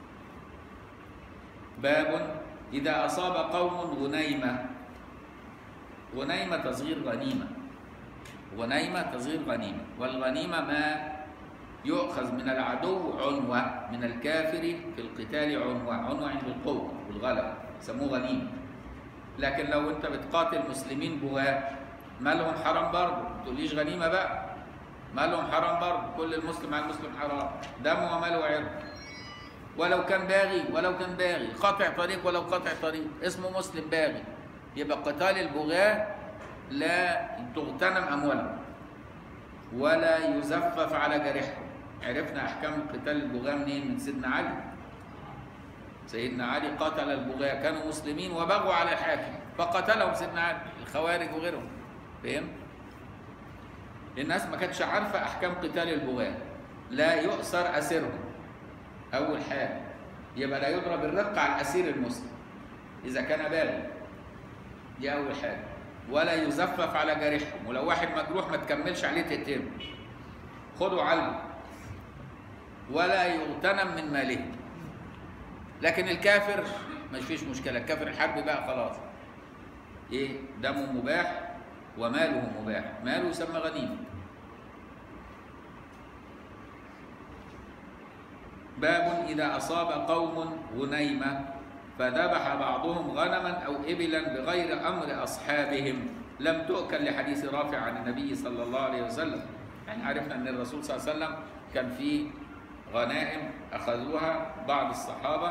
باب اذا اصاب قوم غنيمه غنيمه تصغير غنيمه غنيمه تصغير غنيمه والغنيمه ما يؤخذ من العدو عنوة من الكافر في القتال عنوة عنوة عند القوة والغلبة يسموه غنيمة لكن لو انت بتقاتل مسلمين جواه ما لهم حرام برضه ما تقوليش غنيمة بقى ما لهم حرام برضه كل المسلم على المسلم حرام دمه وماله وعرضه ولو كان باغي ولو كان باغي قاطع طريق ولو قاطع طريق اسمه مسلم باغي يبقى قتال البغاة لا تغتنم أموالهم ولا يزفف على جريحهم عرفنا احكام قتال البغاة منين من سيدنا علي سيدنا علي قتل البغاة كانوا مسلمين وبغوا على الحاكم فقتلهم سيدنا علي الخوارج وغيرهم فهم الناس ما كانتش عارفه احكام قتال البغاة لا يؤسر اسيرهم اول حاجه يبقى لا يضرب الرق على الاسير المسلم اذا كان بالغ دي اول حاجه ولا يزفف على جريحهم ولو واحد مجروح ما تكملش عليه تقتله خدوا علمه ولا يغتنم من ماله لكن الكافر ما فيش مشكله الكافر الحربي بقى خلاص ايه دمه مباح وماله مباح ماله يسمى غنيمه باب اذا اصاب قوم غنيمه فذبح بعضهم غنما او ابلا بغير امر اصحابهم لم تؤكل لحديث رافع عن النبي صلى الله عليه وسلم يعني عرفنا ان الرسول صلى الله عليه وسلم كان في غنائم اخذوها بعض الصحابه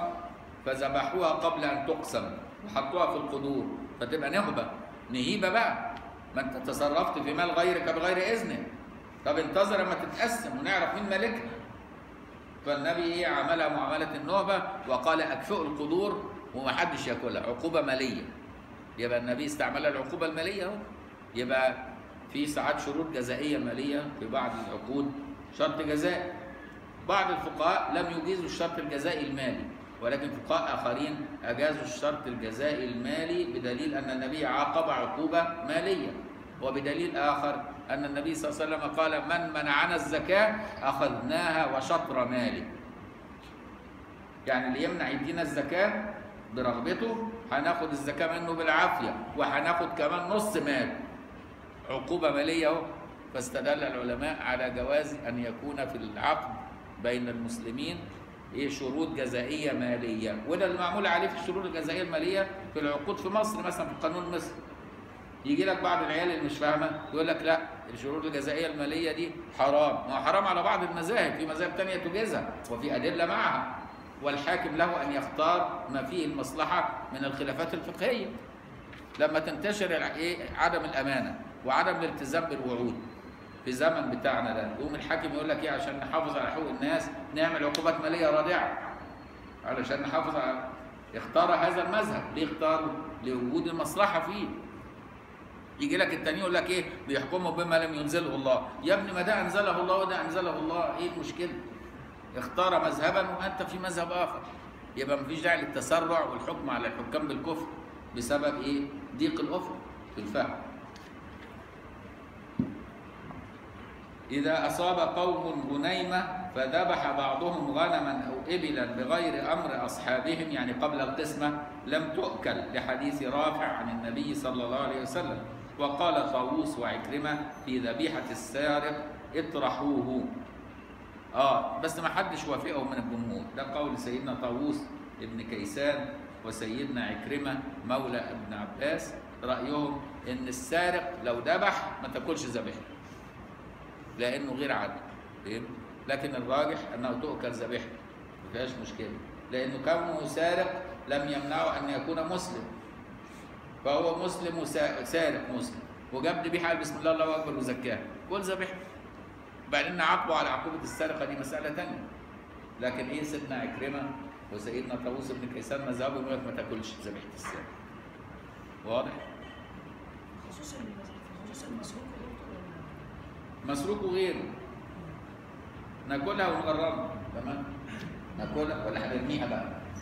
فذبحوها قبل ان تقسم وحطوها في القدور فتبقى نهبه نهيبه بقى ما انت تصرفت في مال غيرك بغير اذنه طب انتظر اما تتقسم ونعرف مين مالكها فالنبي ايه عملها معامله النهبه وقال اكفئوا القدور ومحدش ياكلها عقوبه ماليه يبقى النبي استعملها العقوبه الماليه اهو يبقى في ساعات شروط جزائيه ماليه في بعض العقود شرط جزائي بعض الفقهاء لم يجيزوا الشرط الجزائي المالي ولكن فقهاء اخرين اجازوا الشرط الجزائي المالي بدليل ان النبي عاقب عقوبه ماليه وبدليل اخر ان النبي صلى الله عليه وسلم قال من منعنا الزكاه اخذناها وشطر ماله يعني اللي يمنع يدينا الزكاه برغبته هناخد الزكاه منه بالعافيه وهناخد كمان نص مال عقوبه ماليه اهو فاستدل العلماء على جواز ان يكون في العقد بين المسلمين ايه شروط جزائيه ماليه وده اللي معمول عليه في الشروط الجزائيه الماليه في العقود في مصر مثلا في قانون مصر يجي لك بعض العيال اللي مش فاهمه يقول لك لا الشروط الجزائيه الماليه دي حرام ما هو حرام على بعض المذاهب في مذاهب ثانيه تجيزها وفي ادله معها والحاكم له ان يختار ما فيه المصلحه من الخلافات الفقهيه لما تنتشر ايه عدم الامانه وعدم الالتزام بالوعود في الزمن بتاعنا ده يقوم الحاكم يقول لك ايه عشان نحافظ على حقوق الناس نعمل عقوبات ماليه رادعه علشان نحافظ على اختار هذا المذهب ليه اختاره لوجود المصلحه فيه يجي لك التاني يقول لك ايه بيحكموا بما لم ينزله الله يا ابني ما ده انزله الله وده انزله الله ايه المشكله اختار مذهبا وانت في مذهب اخر يبقى مفيش داعي للتسرع والحكم على الحكام بالكفر بسبب ايه ضيق الافق في الفهم إذا أصاب قوم غنيمة فذبح بعضهم غنما أو إبلا بغير أمر أصحابهم يعني قبل القسمة لم تؤكل لحديث رافع عن النبي صلى الله عليه وسلم وقال طاووس وعكرمة في ذبيحة السارق اطرحوه آه بس ما حدش وافقه من الجمهور ده قول سيدنا طاووس ابن كيسان وسيدنا عكرمة مولى ابن عباس رأيهم إن السارق لو ذبح ما تاكلش ذبيحته لانه غير عادل فهم؟ لكن الراجح انه تؤكل ذبيحته ما فيهاش مشكله لانه كونه سارق لم يمنعه ان يكون مسلم فهو مسلم وسارق مسلم وجاب ذبيحه قال بسم الله الله اكبر وزكاها كل ذبيحته بعدين عاقبه على عقوبه السرقه دي مساله ثانيه لكن ايه سيدنا عكرمه وسيدنا طاووس بن كيسان مذهبهم يقول لك ما تاكلش ذبيحه السارق واضح؟ خصوصا خصوصا المسروق مسروق وغيره ناكلها ونغرمها تمام ناكلها ولا هنرميها بقى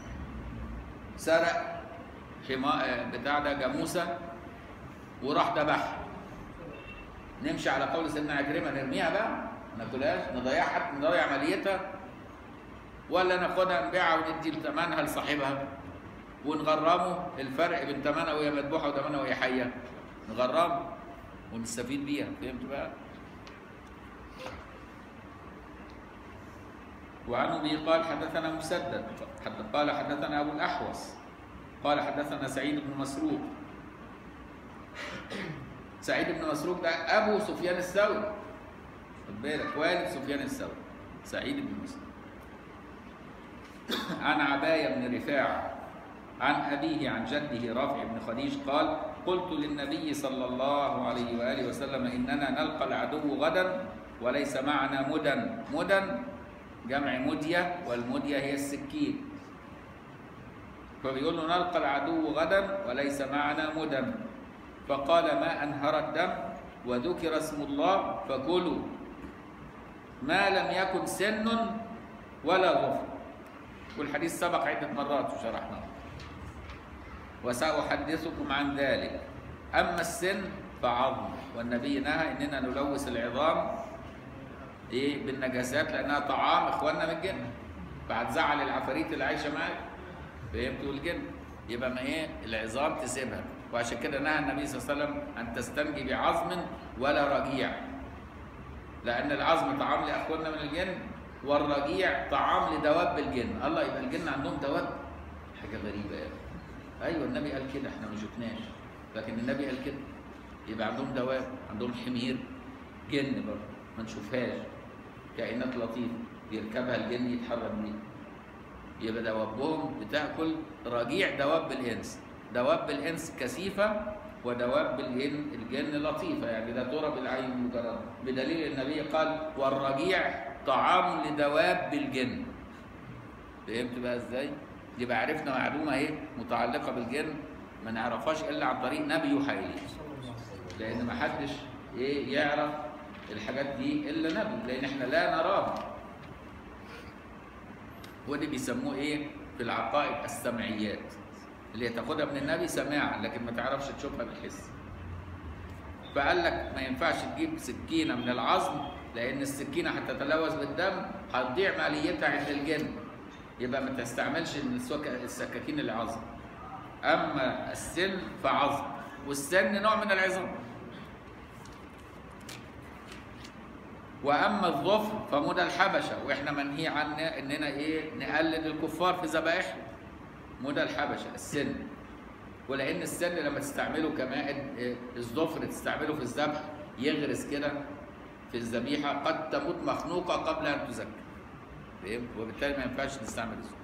سرق حما بتاع ده جاموسه وراح ذبحها نمشي على قول سيدنا عكرمه نرميها بقى ما ناكلهاش نضيعها نضيع ماليتها ولا ناخدها نبيعها وندي ثمنها لصاحبها ونغرمه الفرق بين ثمنها وهي مذبوحه وثمنها وهي حيه نغرمه ونستفيد بيها فهمت بقى؟ وعن ابي قال حدثنا مسدد حتى قال حدثنا ابو الاحوص قال حدثنا سعيد بن مسروق سعيد بن مسروق ده ابو سفيان الثوري خد بالك والد سفيان الثوري سعيد بن مسروق عن عباية بن رفاعة عن أبيه عن جده رافع بن خديج قال قلت للنبي صلى الله عليه وآله وسلم إننا نلقى العدو غدا وليس معنا مدن مدن جمع مدية والمدية هي السكين فبيقول له نلقى العدو غدا وليس معنا مدن فقال ما أنهر الدم وذكر اسم الله فكلوا ما لم يكن سن ولا ظفر والحديث سبق عدة مرات وشرحناه وسأحدثكم عن ذلك أما السن فعظم والنبي نهى إننا نلوث العظام إيه بالنجاسات لأنها طعام إخواننا من الجن بعد زعل العفاريت اللي عايشة معاك فهمتوا الجن يبقى ما إيه العظام تسيبها وعشان كده نهى النبي صلى الله عليه وسلم أن تستنجي بعظم ولا رجيع لأن العظم طعام لأخواننا من الجن والرجيع طعام لدواب الجن الله يبقى الجن عندهم دواب حاجة غريبة يعني ايوه النبي قال كده احنا ما شفناش لكن النبي قال كده يبقى عندهم دواب عندهم حمير جن برضه ما نشوفهاش كائنات لطيفه يركبها الجن يتحرك بيها يبقى دوابهم بتاكل رجيع دواب الانس دواب الانس كثيفه ودواب الجن الجن لطيفة يعني لا ترى بالعين مجرد بدليل النبي قال والرجيع طعام لدواب الجن فهمت بقى ازاي؟ يبقى عرفنا معلومة ايه متعلقة بالجن ما نعرفهاش الا عن طريق نبي يوحى اليه لان ما حدش ايه يعرف الحاجات دي الا نبي لان احنا لا نراها ودي بيسموه ايه في العقائد السمعيات اللي تاخدها من النبي سماعا لكن ما تعرفش تشوفها بالحس فقال لك ما ينفعش تجيب سكينه من العظم لان السكينه هتتلوث بالدم هتضيع ماليتها عند الجن يبقى ما تستعملش السك- السكاكين العظم اما السن فعظم والسن نوع من العظام واما الظفر فمدى الحبشه واحنا منهي عن اننا ايه نقلد الكفار في ذبائحهم مدى الحبشه السن ولان السن لما تستعمله كمان إيه، الظفر تستعمله في الذبح يغرس كده في الذبيحه قد تموت مخنوقه قبل ان تزكى فهمت وبالتالي ما ينفعش نستعمل الظفر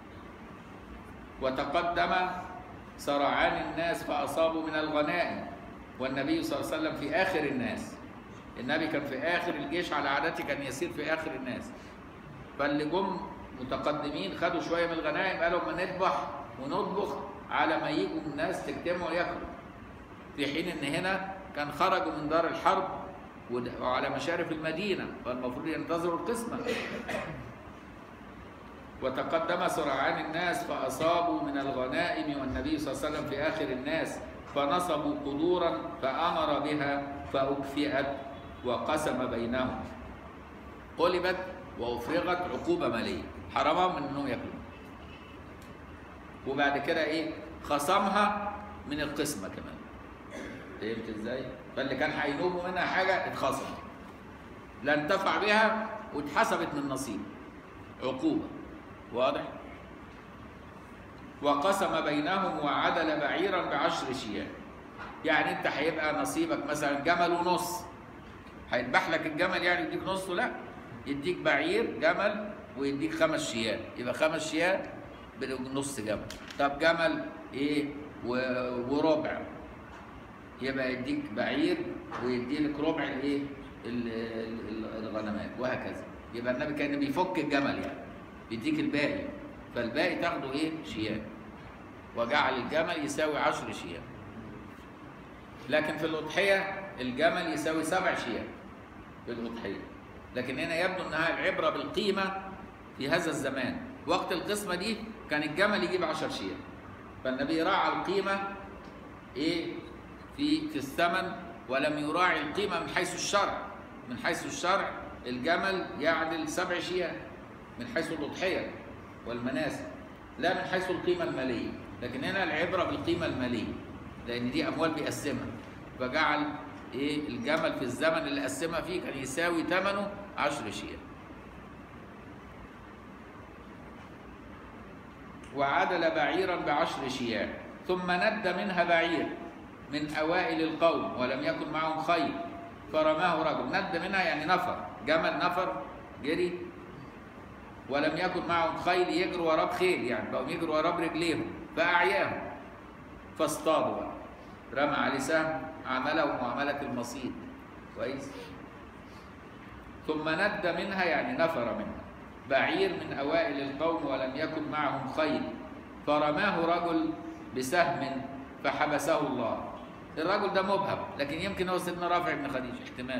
وتقدم سرعان الناس فاصابوا من الغنائم والنبي صلى الله عليه وسلم في اخر الناس النبي كان في اخر الجيش على عادته كان يسير في اخر الناس فاللي جم متقدمين خدوا شويه من الغنائم قالوا ما نذبح ونطبخ على ما يجوا الناس تجتمع وياكلوا في حين ان هنا كان خرجوا من دار الحرب ود- وعلى مشارف المدينه فالمفروض ينتظروا القسمه وتقدم سرعان الناس فأصابوا من الغنائم والنبي صلى الله عليه وسلم في آخر الناس فنصبوا قدورا فأمر بها فأكفئت وقسم بينهم قلبت وأفرغت عقوبة مالية حرمهم من أنهم يأكلوا وبعد كده إيه خصمها من القسمة كمان فهمت إزاي؟ فاللي كان هينوبوا منها حاجة اتخصم لا انتفع بها واتحسبت من نصيب عقوبة واضح؟ وقسم بينهم وعدل بعيرا بعشر شياه يعني انت هيبقى نصيبك مثلا جمل ونص هيذبح لك الجمل يعني يديك نصه لا يديك بعير جمل ويديك خمس شياه يبقى خمس شياه بنص جمل طب جمل ايه و- وربع يبقى يديك بعير ويديلك ربع الايه ال- ال- ال- الغنمات وهكذا يبقى النبي كان بيفك الجمل يعني بيديك الباقي فالباقي تاخده ايه شياه وجعل الجمل يساوي عشر شياه لكن في الأضحية الجمل يساوي سبع شياه في الأضحية لكن هنا يبدو أنها العبرة بالقيمة في هذا الزمان وقت القسمة دي كان الجمل يجيب عشر شياه فالنبي راعى القيمة إيه في في الثمن ولم يراعي القيمة من حيث الشرع من حيث الشرع الجمل يعدل سبع شياه من حيث الأضحية والمناسك لا من حيث القيمة المالية لكن هنا العبرة بالقيمة المالية لأن دي أموال بيقسمها فجعل إيه الجمل في الزمن اللي قسمها فيه كان يساوي ثمنه عشر شياه وعدل بعيرا بعشر شياه ثم ند منها بعير من أوائل القوم ولم يكن معهم خيل فرماه رجل ند منها يعني نفر جمل نفر جري ولم يكن معهم خيل يجروا وراه بخيل يعني بقوا يجروا وراه برجليهم فأعياهم فاصطادوا بقى رمى عليه سهم عمله معاملة المصيد كويس ثم ند منها يعني نفر منها بعير من أوائل القوم ولم يكن معهم خيل فرماه رجل بسهم فحبسه الله الرجل ده مبهم لكن يمكن هو سيدنا رافع بن خديج احتمال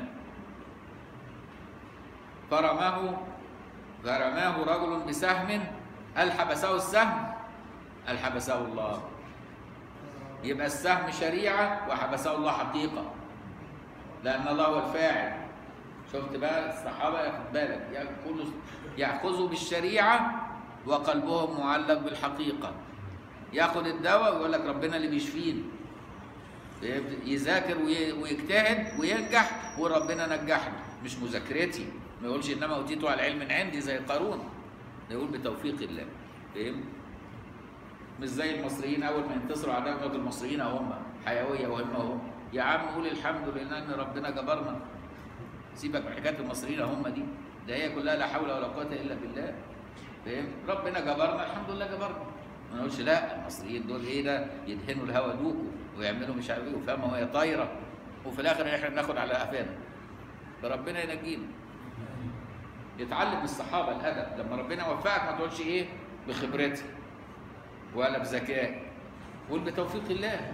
فرماه فرماه رجل بسهم هل حبسه السهم؟ هل حبسه الله؟ يبقى السهم شريعة وحبسه الله حقيقة لأن الله هو الفاعل شفت بقى الصحابة ياخد بالك يأخذوا يأخذوا بالشريعة وقلبهم معلق بالحقيقة ياخد الدواء ويقول لك ربنا اللي بيشفيني يذاكر وي- ويجتهد وينجح وربنا نجحني مش مذاكرتي ما يقولش انما اوتيت على العلم من عندي زي قارون ده يقول بتوفيق الله فهمت مش زي المصريين اول ما ينتصروا على دولة المصريين هم حيويه وهمه هم يا عم قول الحمد لله ان ربنا جبرنا سيبك من حكايه المصريين هم دي ده هي كلها لا حول ولا قوه الا بالله فاهم ربنا جبرنا الحمد لله جبرنا ما نقولش لا المصريين دول ايه ده يدهنوا الهوا دوكو ويعملوا مش عارف ايه وفاهمه وهي طايره وفي الاخر احنا بناخد على قفانا فربنا ينجينا يتعلم من الصحابه الادب لما ربنا وفقك ما تقولش ايه بخبرتي ولا بذكاء قول بتوفيق الله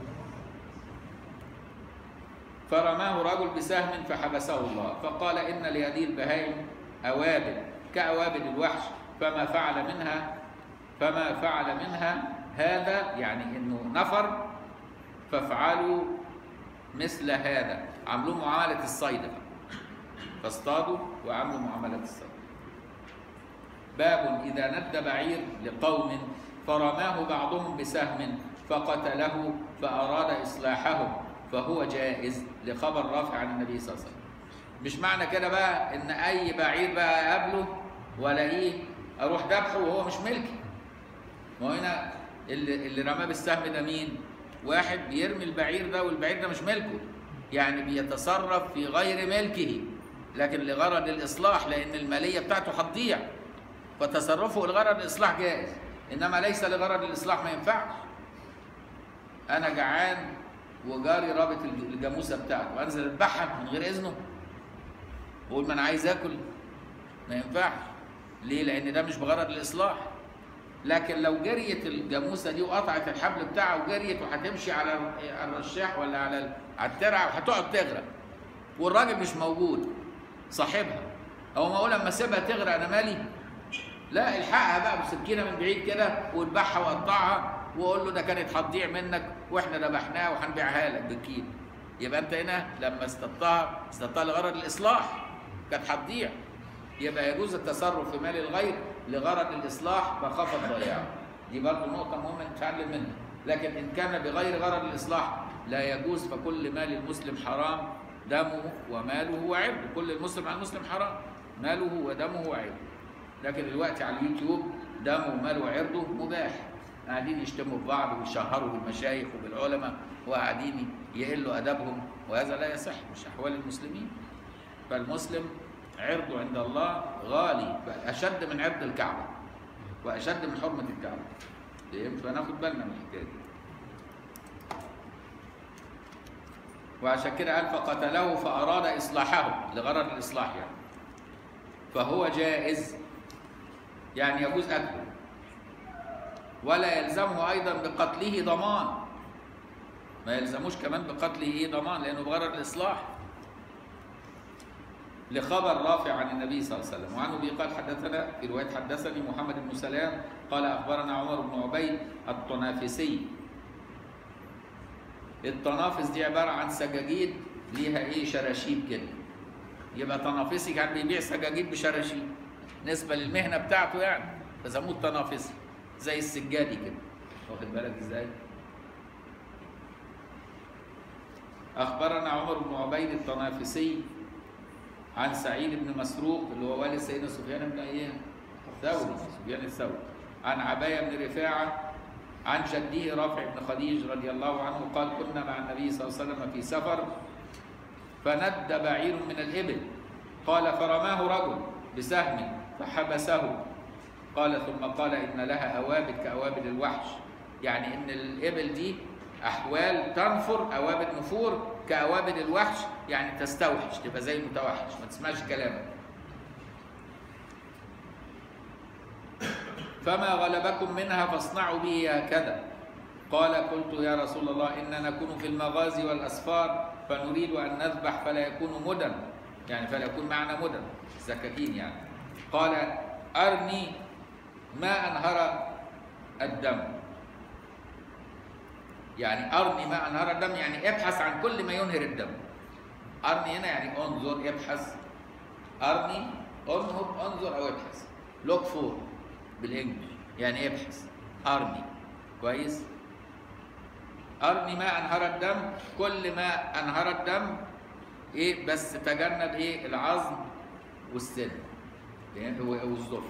فرماه رجل بسهم فحبسه الله فقال ان لهذه البهائم اوابد كاوابد الوحش فما فعل منها فما فعل منها هذا يعني انه نفر فافعلوا مثل هذا عملوا معامله الصيد بقى. فاصطادوا وعملوا معامله الصيد باب اذا ند بعير لقوم فرماه بعضهم بسهم فقتله فاراد اصلاحهم فهو جائز لخبر رافع عن النبي صلى الله عليه وسلم مش معنى كده بقى ان اي بعير بقى اقابله والاقيه اروح ذبحه وهو مش ملكي ما هو هنا اللي, اللي رماه بالسهم ده مين واحد بيرمي البعير ده والبعير ده مش ملكه يعني بيتصرف في غير ملكه لكن لغرض الاصلاح لان الماليه بتاعته هتضيع فتصرفه لغرض الاصلاح جائز انما ليس لغرض الاصلاح ما ينفعش انا جعان وجاري رابط الجاموسه بتاعته انزل اذبحها من غير اذنه واقول ما انا عايز اكل ما ينفعش ليه لان ده مش بغرض الاصلاح لكن لو جريت الجاموسه دي وقطعت الحبل بتاعها وجريت وهتمشي على على الرشاح ولا على ال- على الترعه وهتقعد تغرق والراجل مش موجود صاحبها هو ما اقول اما اسيبها تغرق انا مالي لا الحقها بقى بسكينه من بعيد كده واذبحها وقطعها واقول له ده كانت هتضيع منك واحنا ذبحناها وهنبيعها لك بالكيلو يبقى انت هنا لما اصطدتها اصطدتها لغرض الاصلاح كانت هتضيع يبقى يجوز التصرف في مال الغير لغرض الاصلاح مخافه ضياعه دي برضه نقطه مهمه نتعلم منها لكن ان كان بغير غرض الاصلاح لا يجوز فكل مال المسلم حرام دمه وماله وعرضه كل المسلم على المسلم حرام ماله ودمه وعرضه لكن دلوقتي على اليوتيوب دمه وماله وعرضه مباح قاعدين يشتموا في بعض ويشهروا بالمشايخ وبالعلماء وقاعدين يقلوا ادبهم وهذا لا يصح مش احوال المسلمين فالمسلم عرضه عند الله غالي اشد من عرض الكعبه واشد من حرمه الكعبه فهمت فناخد بالنا من الحكايه دي وعشان كده قال فقتله فاراد اصلاحه لغرض الاصلاح يعني فهو جائز يعني يجوز اكله ولا يلزمه ايضا بقتله ضمان ما يلزموش كمان بقتله ايه ضمان لانه بغرض الاصلاح لخبر رافع عن النبي صلى الله عليه وسلم وعن ابي قال حدثنا في روايه حدثني محمد بن سلام قال اخبرنا عمر بن عبيد الطنافسي الطنافس دي عباره عن سجاجيد ليها ايه شراشيب كده يبقى طنافسي كان بيبيع سجاجيد بشراشيب نسبه للمهنه بتاعته يعني فسموه الطنافسي زي السجادي كده واخد بالك ازاي اخبرنا عمر بن عبيد الطنافسي عن سعيد بن مسروق اللي هو والد سيدنا سفيان بن ايه الثوري سفيان الثوري عن عبايه بن رفاعه عن جده رافع بن خديج رضي الله عنه قال كنا مع النبي صلى الله عليه وسلم في سفر فند بعير من الإبل قال فرماه رجل بسهم فحبسه قال ثم قال إن لها أوابد كأوابد الوحش يعني إن الإبل دي أحوال تنفر أوابد نفور كأوابد الوحش يعني تستوحش تبقى زي المتوحش ما تسمعش كلامه فما غلبكم منها فاصنعوا به هكذا قال قلت يا رسول الله إننا نكون في المغازي والأسفار فنريد أن نذبح فلا يكون مدن يعني فلا يكون معنا مدن سكاكين يعني قال أرني ما أنهر الدم يعني أرني ما أنهر الدم يعني ابحث عن كل ما ينهر الدم أرني هنا يعني انظر ابحث أرني انظر انظر أو ابحث لوك فور بالإنجلش يعني ابحث أرني كويس ارمي ما انهر الدم كل ما انهر الدم ايه بس تجنب ايه العظم والسن يعني هو والظفر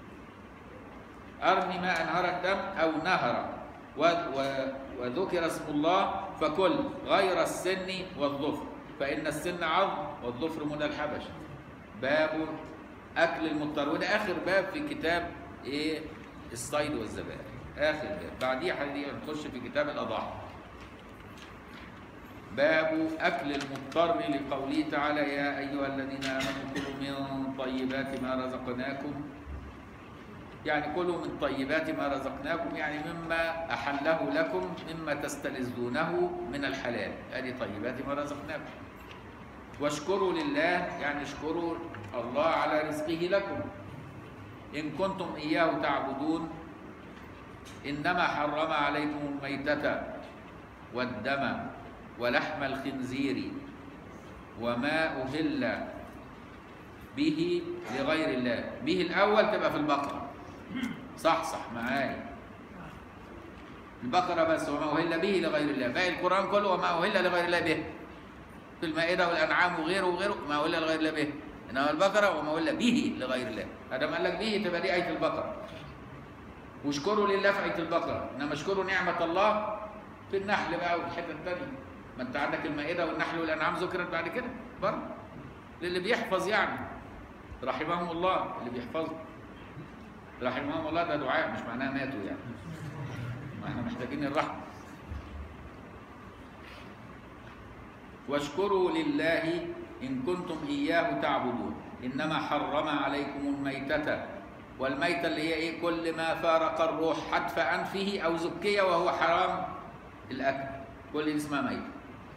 ارمي ما انهر الدم او نهر و و وذكر اسم الله فكل غير السن والظفر فان السن عظم والظفر من الحبش باب اكل المضطر وده اخر باب في كتاب ايه الصيد والذبائح اخر باب بعديها نخش في كتاب الاضاحي باب أكل المضطر لقوله تعالى يا أيها الذين آمنوا كلوا من طيبات ما رزقناكم يعني كلوا من طيبات ما رزقناكم يعني مما أحله لكم مما تستلذونه من الحلال هذه طيبات ما رزقناكم واشكروا لله يعني اشكروا الله على رزقه لكم إن كنتم إياه تعبدون إنما حرم عليكم الميتة والدم ولحم الخنزير وما أهل به لغير الله به الأول تبقى في البقرة صح صح معايا البقرة بس وما أهل به لغير الله باقي القرآن كله وما أهل لغير الله به في المائدة والأنعام وغيره وغيره ما أهل لغير الله به إنما البقرة وما أهل به لغير الله هذا ما قال لك به تبقى دي آية البقرة واشكروا لله في آية البقرة إنما اشكروا نعمة الله في النحل بقى والحتة الثانية ما أنت عندك المائدة والنحل والأنعام ذكرت بعد كده برضه للي بيحفظ يعني رحمهم الله اللي بيحفظوا رحمهم الله ده دعاء مش معناها ماتوا يعني ما احنا محتاجين الرحمة واشكروا لله إن كنتم إياه تعبدون إنما حرم عليكم الميتة والميتة اللي هي إيه كل ما فارق الروح حتف أنفه أو زكية وهو حرام الأكل كل دي اسمها ميتة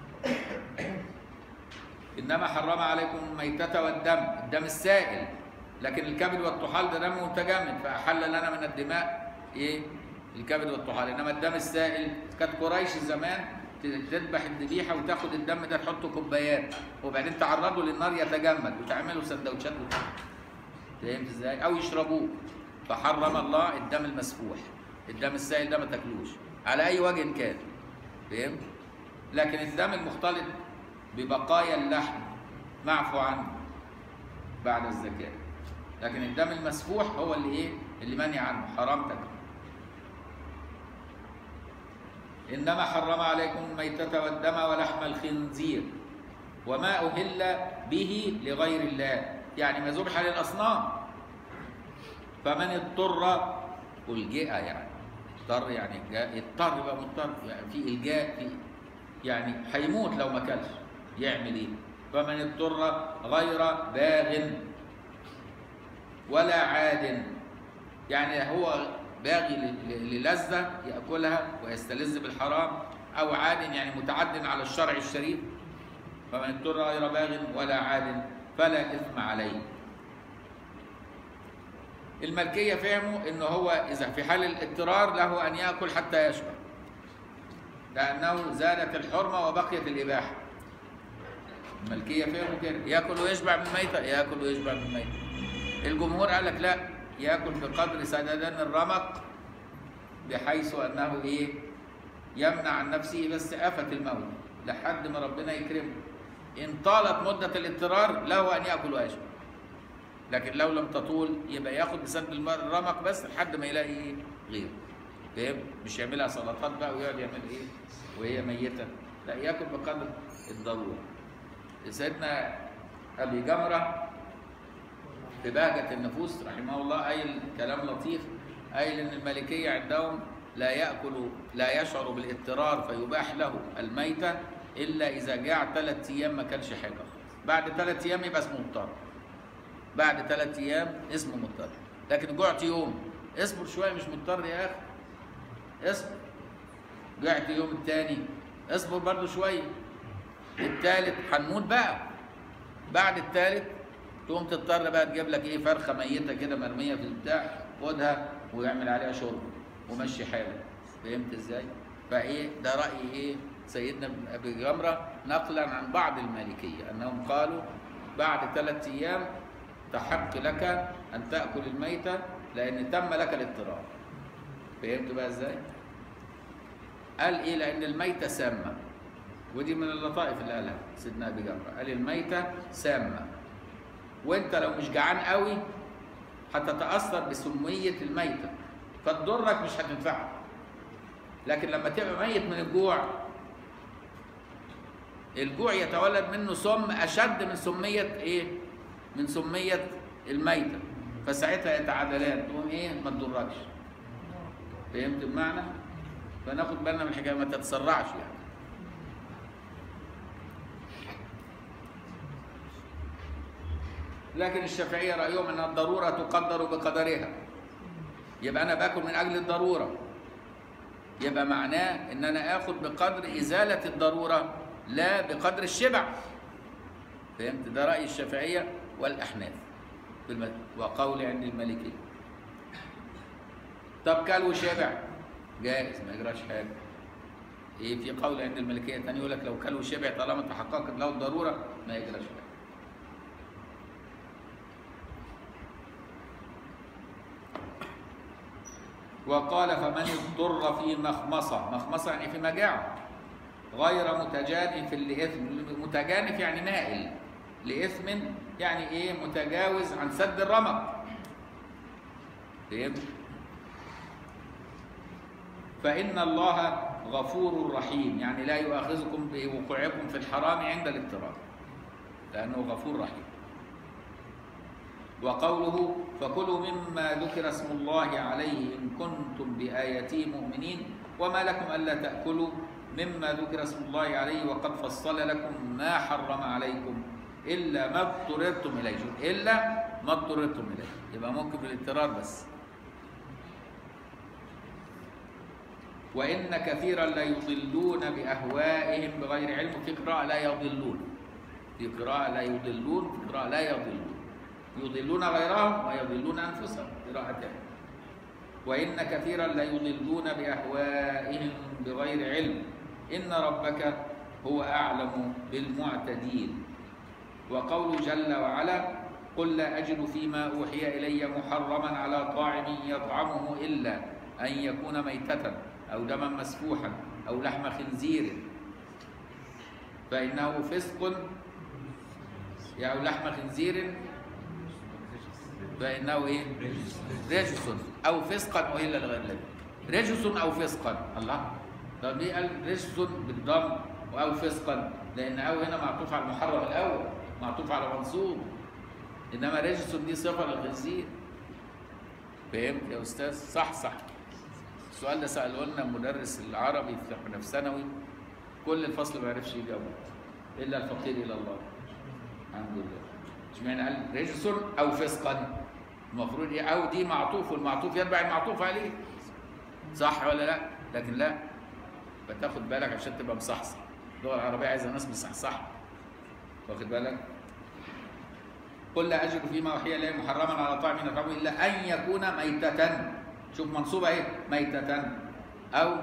إنما حرم عليكم الميتة والدم الدم السائل لكن الكبد والطحال ده دم متجمد فأحل لنا من الدماء إيه الكبد والطحال إنما الدم السائل كانت قريش زمان تذبح الذبيحه وتاخد الدم ده تحطه كوبايات وبعدين تعرضه للنار يتجمد وتعمله سندوتشات وتاكل فهمت ازاي؟ او يشربوه فحرم الله الدم المسفوح الدم السائل ده ما تاكلوش على اي وجه كان فهمت؟ لكن الدم المختلط ببقايا اللحم معفو عنه بعد الزكاه لكن الدم المسفوح هو اللي ايه؟ اللي منهي عنه حرام تاكله إنما حرم عليكم الميتة والدم ولحم الخنزير وما أهل به لغير الله يعني ما ذبح للأصنام فمن اضطر ألجئ يعني اضطر يعني جاء اضطر يبقى مضطر يعني في إلجاء في يعني هيموت لو ما كلش يعمل إيه؟ فمن اضطر غير باغ ولا عاد يعني هو باغي للذة يأكلها ويستلذ بالحرام أو عاد يعني متعد على الشرع الشريف فمن اضطر غير باغ ولا عاد فلا إثم عليه الملكية فهموا إن هو إذا في حال الاضطرار له أن يأكل حتى يشبع لأنه زادت الحرمة وبقيت الإباحة الملكية فهموا كده يأكل ويشبع من ميتة يأكل ويشبع من ميتة الجمهور قال لك لا ياكل بقدر سددان الرمق بحيث انه ايه يمنع عن نفسه بس آفة الموت لحد ما ربنا يكرمه ان طالت مدة الاضطرار له ان ياكل ويشرب لكن لو لم تطول يبقى ياخد بسد الرمق بس لحد ما يلاقي ايه غيره فاهم مش يعملها سلطات بقى ويقعد يعمل ايه وهي ميتة لا ياكل بقدر الضرورة سيدنا ابي جمره في بهجة النفوس رحمه الله قايل كلام لطيف قايل ان المالكية عندهم لا يأكل لا يشعر بالاضطرار فيباح له الميتة إلا إذا جاع ثلاث أيام ما كانش حاجة بعد ثلاث أيام يبقى اسمه مضطر بعد ثلاث أيام اسمه مضطر لكن جعت يوم اصبر شوية مش مضطر يا أخي اصبر جعت يوم الثاني اصبر برضه شوية الثالث هنموت بقى بعد الثالث تقوم تضطر بقى تجيب لك ايه فرخه ميته كده مرميه في البتاع خدها ويعمل عليها شرب ومشي حالك فهمت ازاي؟ فايه ده راي ايه سيدنا ابي جمره نقلا عن بعض المالكيه انهم قالوا بعد ثلاث ايام تحق لك ان تاكل الميته لان تم لك الاضطرار فهمت بقى ازاي؟ قال ايه لان الميته سامه ودي من اللطائف اللي قالها سيدنا ابي جمره قال الميته سامه وانت لو مش جعان قوي هتتاثر بسميه الميته فتضرك مش هتنفعك لكن لما تبقى ميت من الجوع الجوع يتولد منه سم اشد من سميه ايه من سميه الميته فساعتها يتعادلان تقوم ايه ما تضركش فهمت المعنى فناخد بالنا من الحكايه ما تتسرعش يعني لكن الشافعية رأيهم أن الضرورة تقدر بقدرها يبقى أنا باكل من أجل الضرورة يبقى معناه ان انا اخد بقدر ازاله الضروره لا بقدر الشبع فهمت ده راي الشافعيه والاحناف بالمد... وقول عند المالكيه طب كل وشبع جائز ما يجراش حاجه ايه في قول عند المالكيه تاني يقول لك لو كل وشبع طالما تحققت له الضروره ما يجراش حاجه وقال فمن اضطر في مخمصة مخمصة يعني في مجاعة غير متجانف لإثم متجانف يعني مائل لإثم يعني إيه متجاوز عن سد الرمق فهمت؟ فإن الله غفور رحيم يعني لا يؤاخذكم بوقوعكم في الحرام عند الاضطرار لأنه غفور رحيم وقوله فكلوا مما ذكر اسم الله عليه إن كنتم بآياته مؤمنين وما لكم ألا تأكلوا مما ذكر اسم الله عليه وقد فصل لكم ما حرم عليكم إلا ما اضطررتم إليه شوف إلا ما اضطررتم إليه يبقى ممكن بالاضطرار بس وإن كثيرا ليضلون بأهوائهم بغير علم في قراءة لا يضلون في قراءة لا يضلون في قراءة لا يضلون يضلون غيرهم ويضلون انفسهم قراءتان وان كثيرا ليضلون باهوائهم بغير علم ان ربك هو اعلم بالمعتدين وقول جل وعلا قل لا اجد فيما اوحي الي محرما على طاعم يطعمه الا ان يكون ميته او دما مسفوحا او لحم خنزير فانه فسق يعني لحم خنزير فإنه إيه؟ رجس أو فسقا أهل لغير الله رجس أو فسقا الله طب ليه قال رجس بالضم أو فسقا؟ لأن أو هنا معطوف على المحرم الأول معطوف على منصوب إنما رجس دي صفة للخنزير فهمت يا أستاذ؟ صح صح السؤال ده سأله لنا مدرس العربي في احنا في ثانوي كل الفصل ما عرفش يجاوب إلا الفقير إلى الله الحمد لله اشمعنى قال رجس او فسقا المفروض ايه او دي معطوف والمعطوف يتبع المعطوف عليه صح ولا لا لكن لا فتاخد بالك عشان تبقى مصحصح اللغه العربيه عايزه ناس مصحصحه واخد بالك قل لا اجد فيما اوحي الي محرما على طعام يطعمه الا ان يكون ميتة شوف منصوبه ايه ميتة او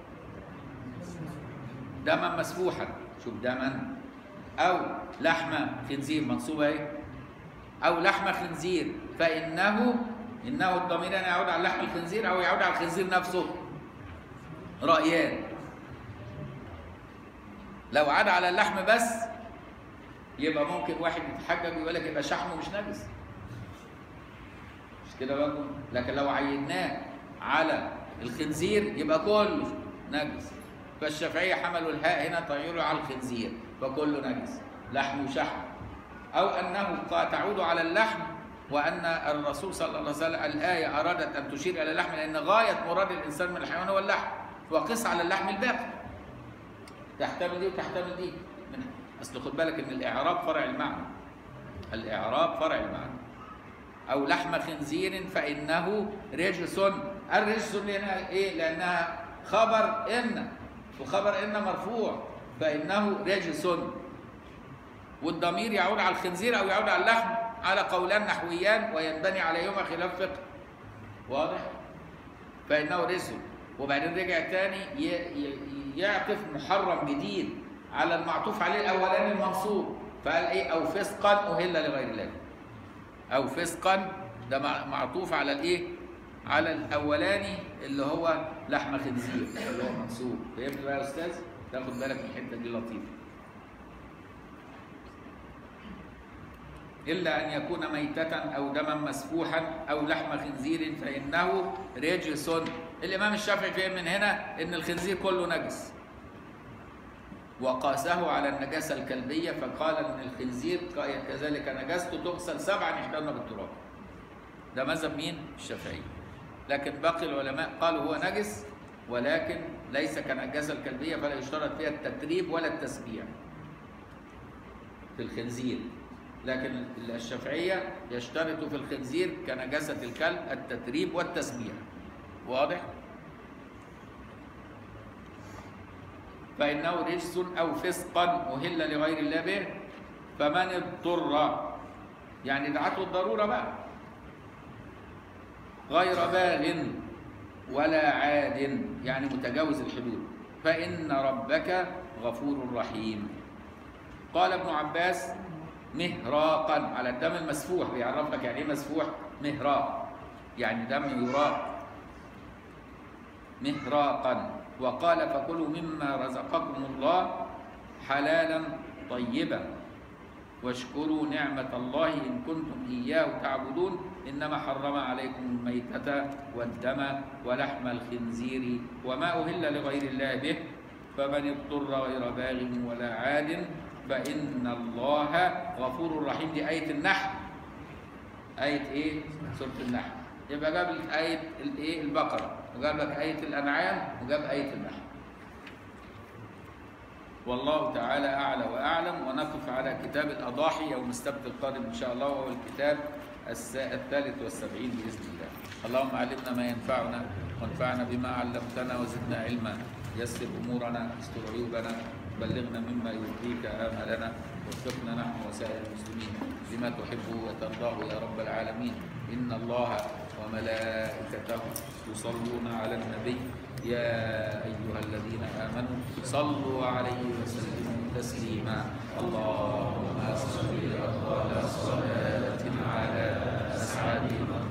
دما مسفوحا شوف دما او لحم خنزير منصوبه ايه او لحم خنزير فانه انه الضمير يعني يعود على لحم الخنزير او يعود على الخنزير نفسه رايان لو عاد على اللحم بس يبقى ممكن واحد يتحجج ويقول لك يبقى شحمه مش نجس مش كده برضه لكن لو عيناه على الخنزير يبقى كله نجس فالشافعيه حملوا الهاء هنا طيروا على الخنزير فكله نجس لحم وشحم أو أنه تعود على اللحم وأن الرسول صلى الله عليه وسلم الآية أرادت أن تشير إلى اللحم لأن غاية مراد الإنسان من الحيوان هو اللحم وقس على اللحم الباقي تحتمل دي وتحتمل دي من أصل خد بالك إن الإعراب فرع المعنى الإعراب فرع المعنى أو لحم خنزير فإنه رجس الرجس لأنها إيه؟ لأنها خبر إن وخبر إن مرفوع فإنه رجس والضمير يعود على الخنزير أو يعود على اللحم على قولان نحويان وينبني عليهما خلاف فقه واضح؟ فإنه رجس وبعدين رجع تاني يعطف محرم جديد على المعطوف عليه الأولاني المنصوب فقال إيه أو فسقا أهل لغير الله أو فسقا ده معطوف على الإيه؟ على الأولاني اللي هو لحم خنزير اللي هو منصوب فهمت بقى يا أستاذ؟ تاخد بالك من الحته دي لطيفه الا ان يكون ميته او دما مسفوحا او لحم خنزير فانه رجس الامام الشافعي فهم من هنا ان الخنزير كله نجس وقاسه على النجاسه الكلبيه فقال ان الخنزير كذلك نجاسته تغسل سبعا احداهن بالتراب ده مذهب مين الشافعي لكن باقي العلماء قالوا هو نجس ولكن ليس كالنجاسة الكلبية فلا يشترط فيها التتريب ولا التسبيع في الخنزير لكن الشافعية يشترط في الخنزير كنجاسة الكلب التتريب والتسبيح واضح؟ فإنه رجس أو فسقا أهل لغير الله به فمن اضطر يعني دعته الضرورة بقى غير باغ ولا عاد يعني متجاوز الحدود فإن ربك غفور رحيم قال ابن عباس مهراقا على الدم المسفوح بيعرف لك يعني ايه مسفوح مهراق يعني دم يراق مهراقا وقال فكلوا مما رزقكم الله حلالا طيبا واشكروا نعمة الله إن كنتم إياه تعبدون إنما حرم عليكم الميتة والدم ولحم الخنزير وما أهل لغير الله به فمن اضطر غير باغ ولا عاد فإن الله غفور رحيم دي آية النحل آية إيه؟ سورة النحل يبقى جاب لك آية الإيه؟ البقرة وجاب لك آية الأنعام وجاب آية النحل والله تعالى أعلى وأعلم ونقف على كتاب الأضاحي يوم السبت القادم إن شاء الله وهو الكتاب الس- الثالث والسبعين بإذن الله اللهم علمنا ما ينفعنا وانفعنا بما علمتنا وزدنا علما يسر أمورنا استر عيوبنا بلغنا مما يرضيك آملنا وفقنا نحن وسائر المسلمين لما تحبه وترضاه يا رب العالمين إن الله وملائكته يصلون على النبي يا أيها الذين آمنوا صلوا عليه وسلموا تسليما اللهم صل على صلاة على أسعد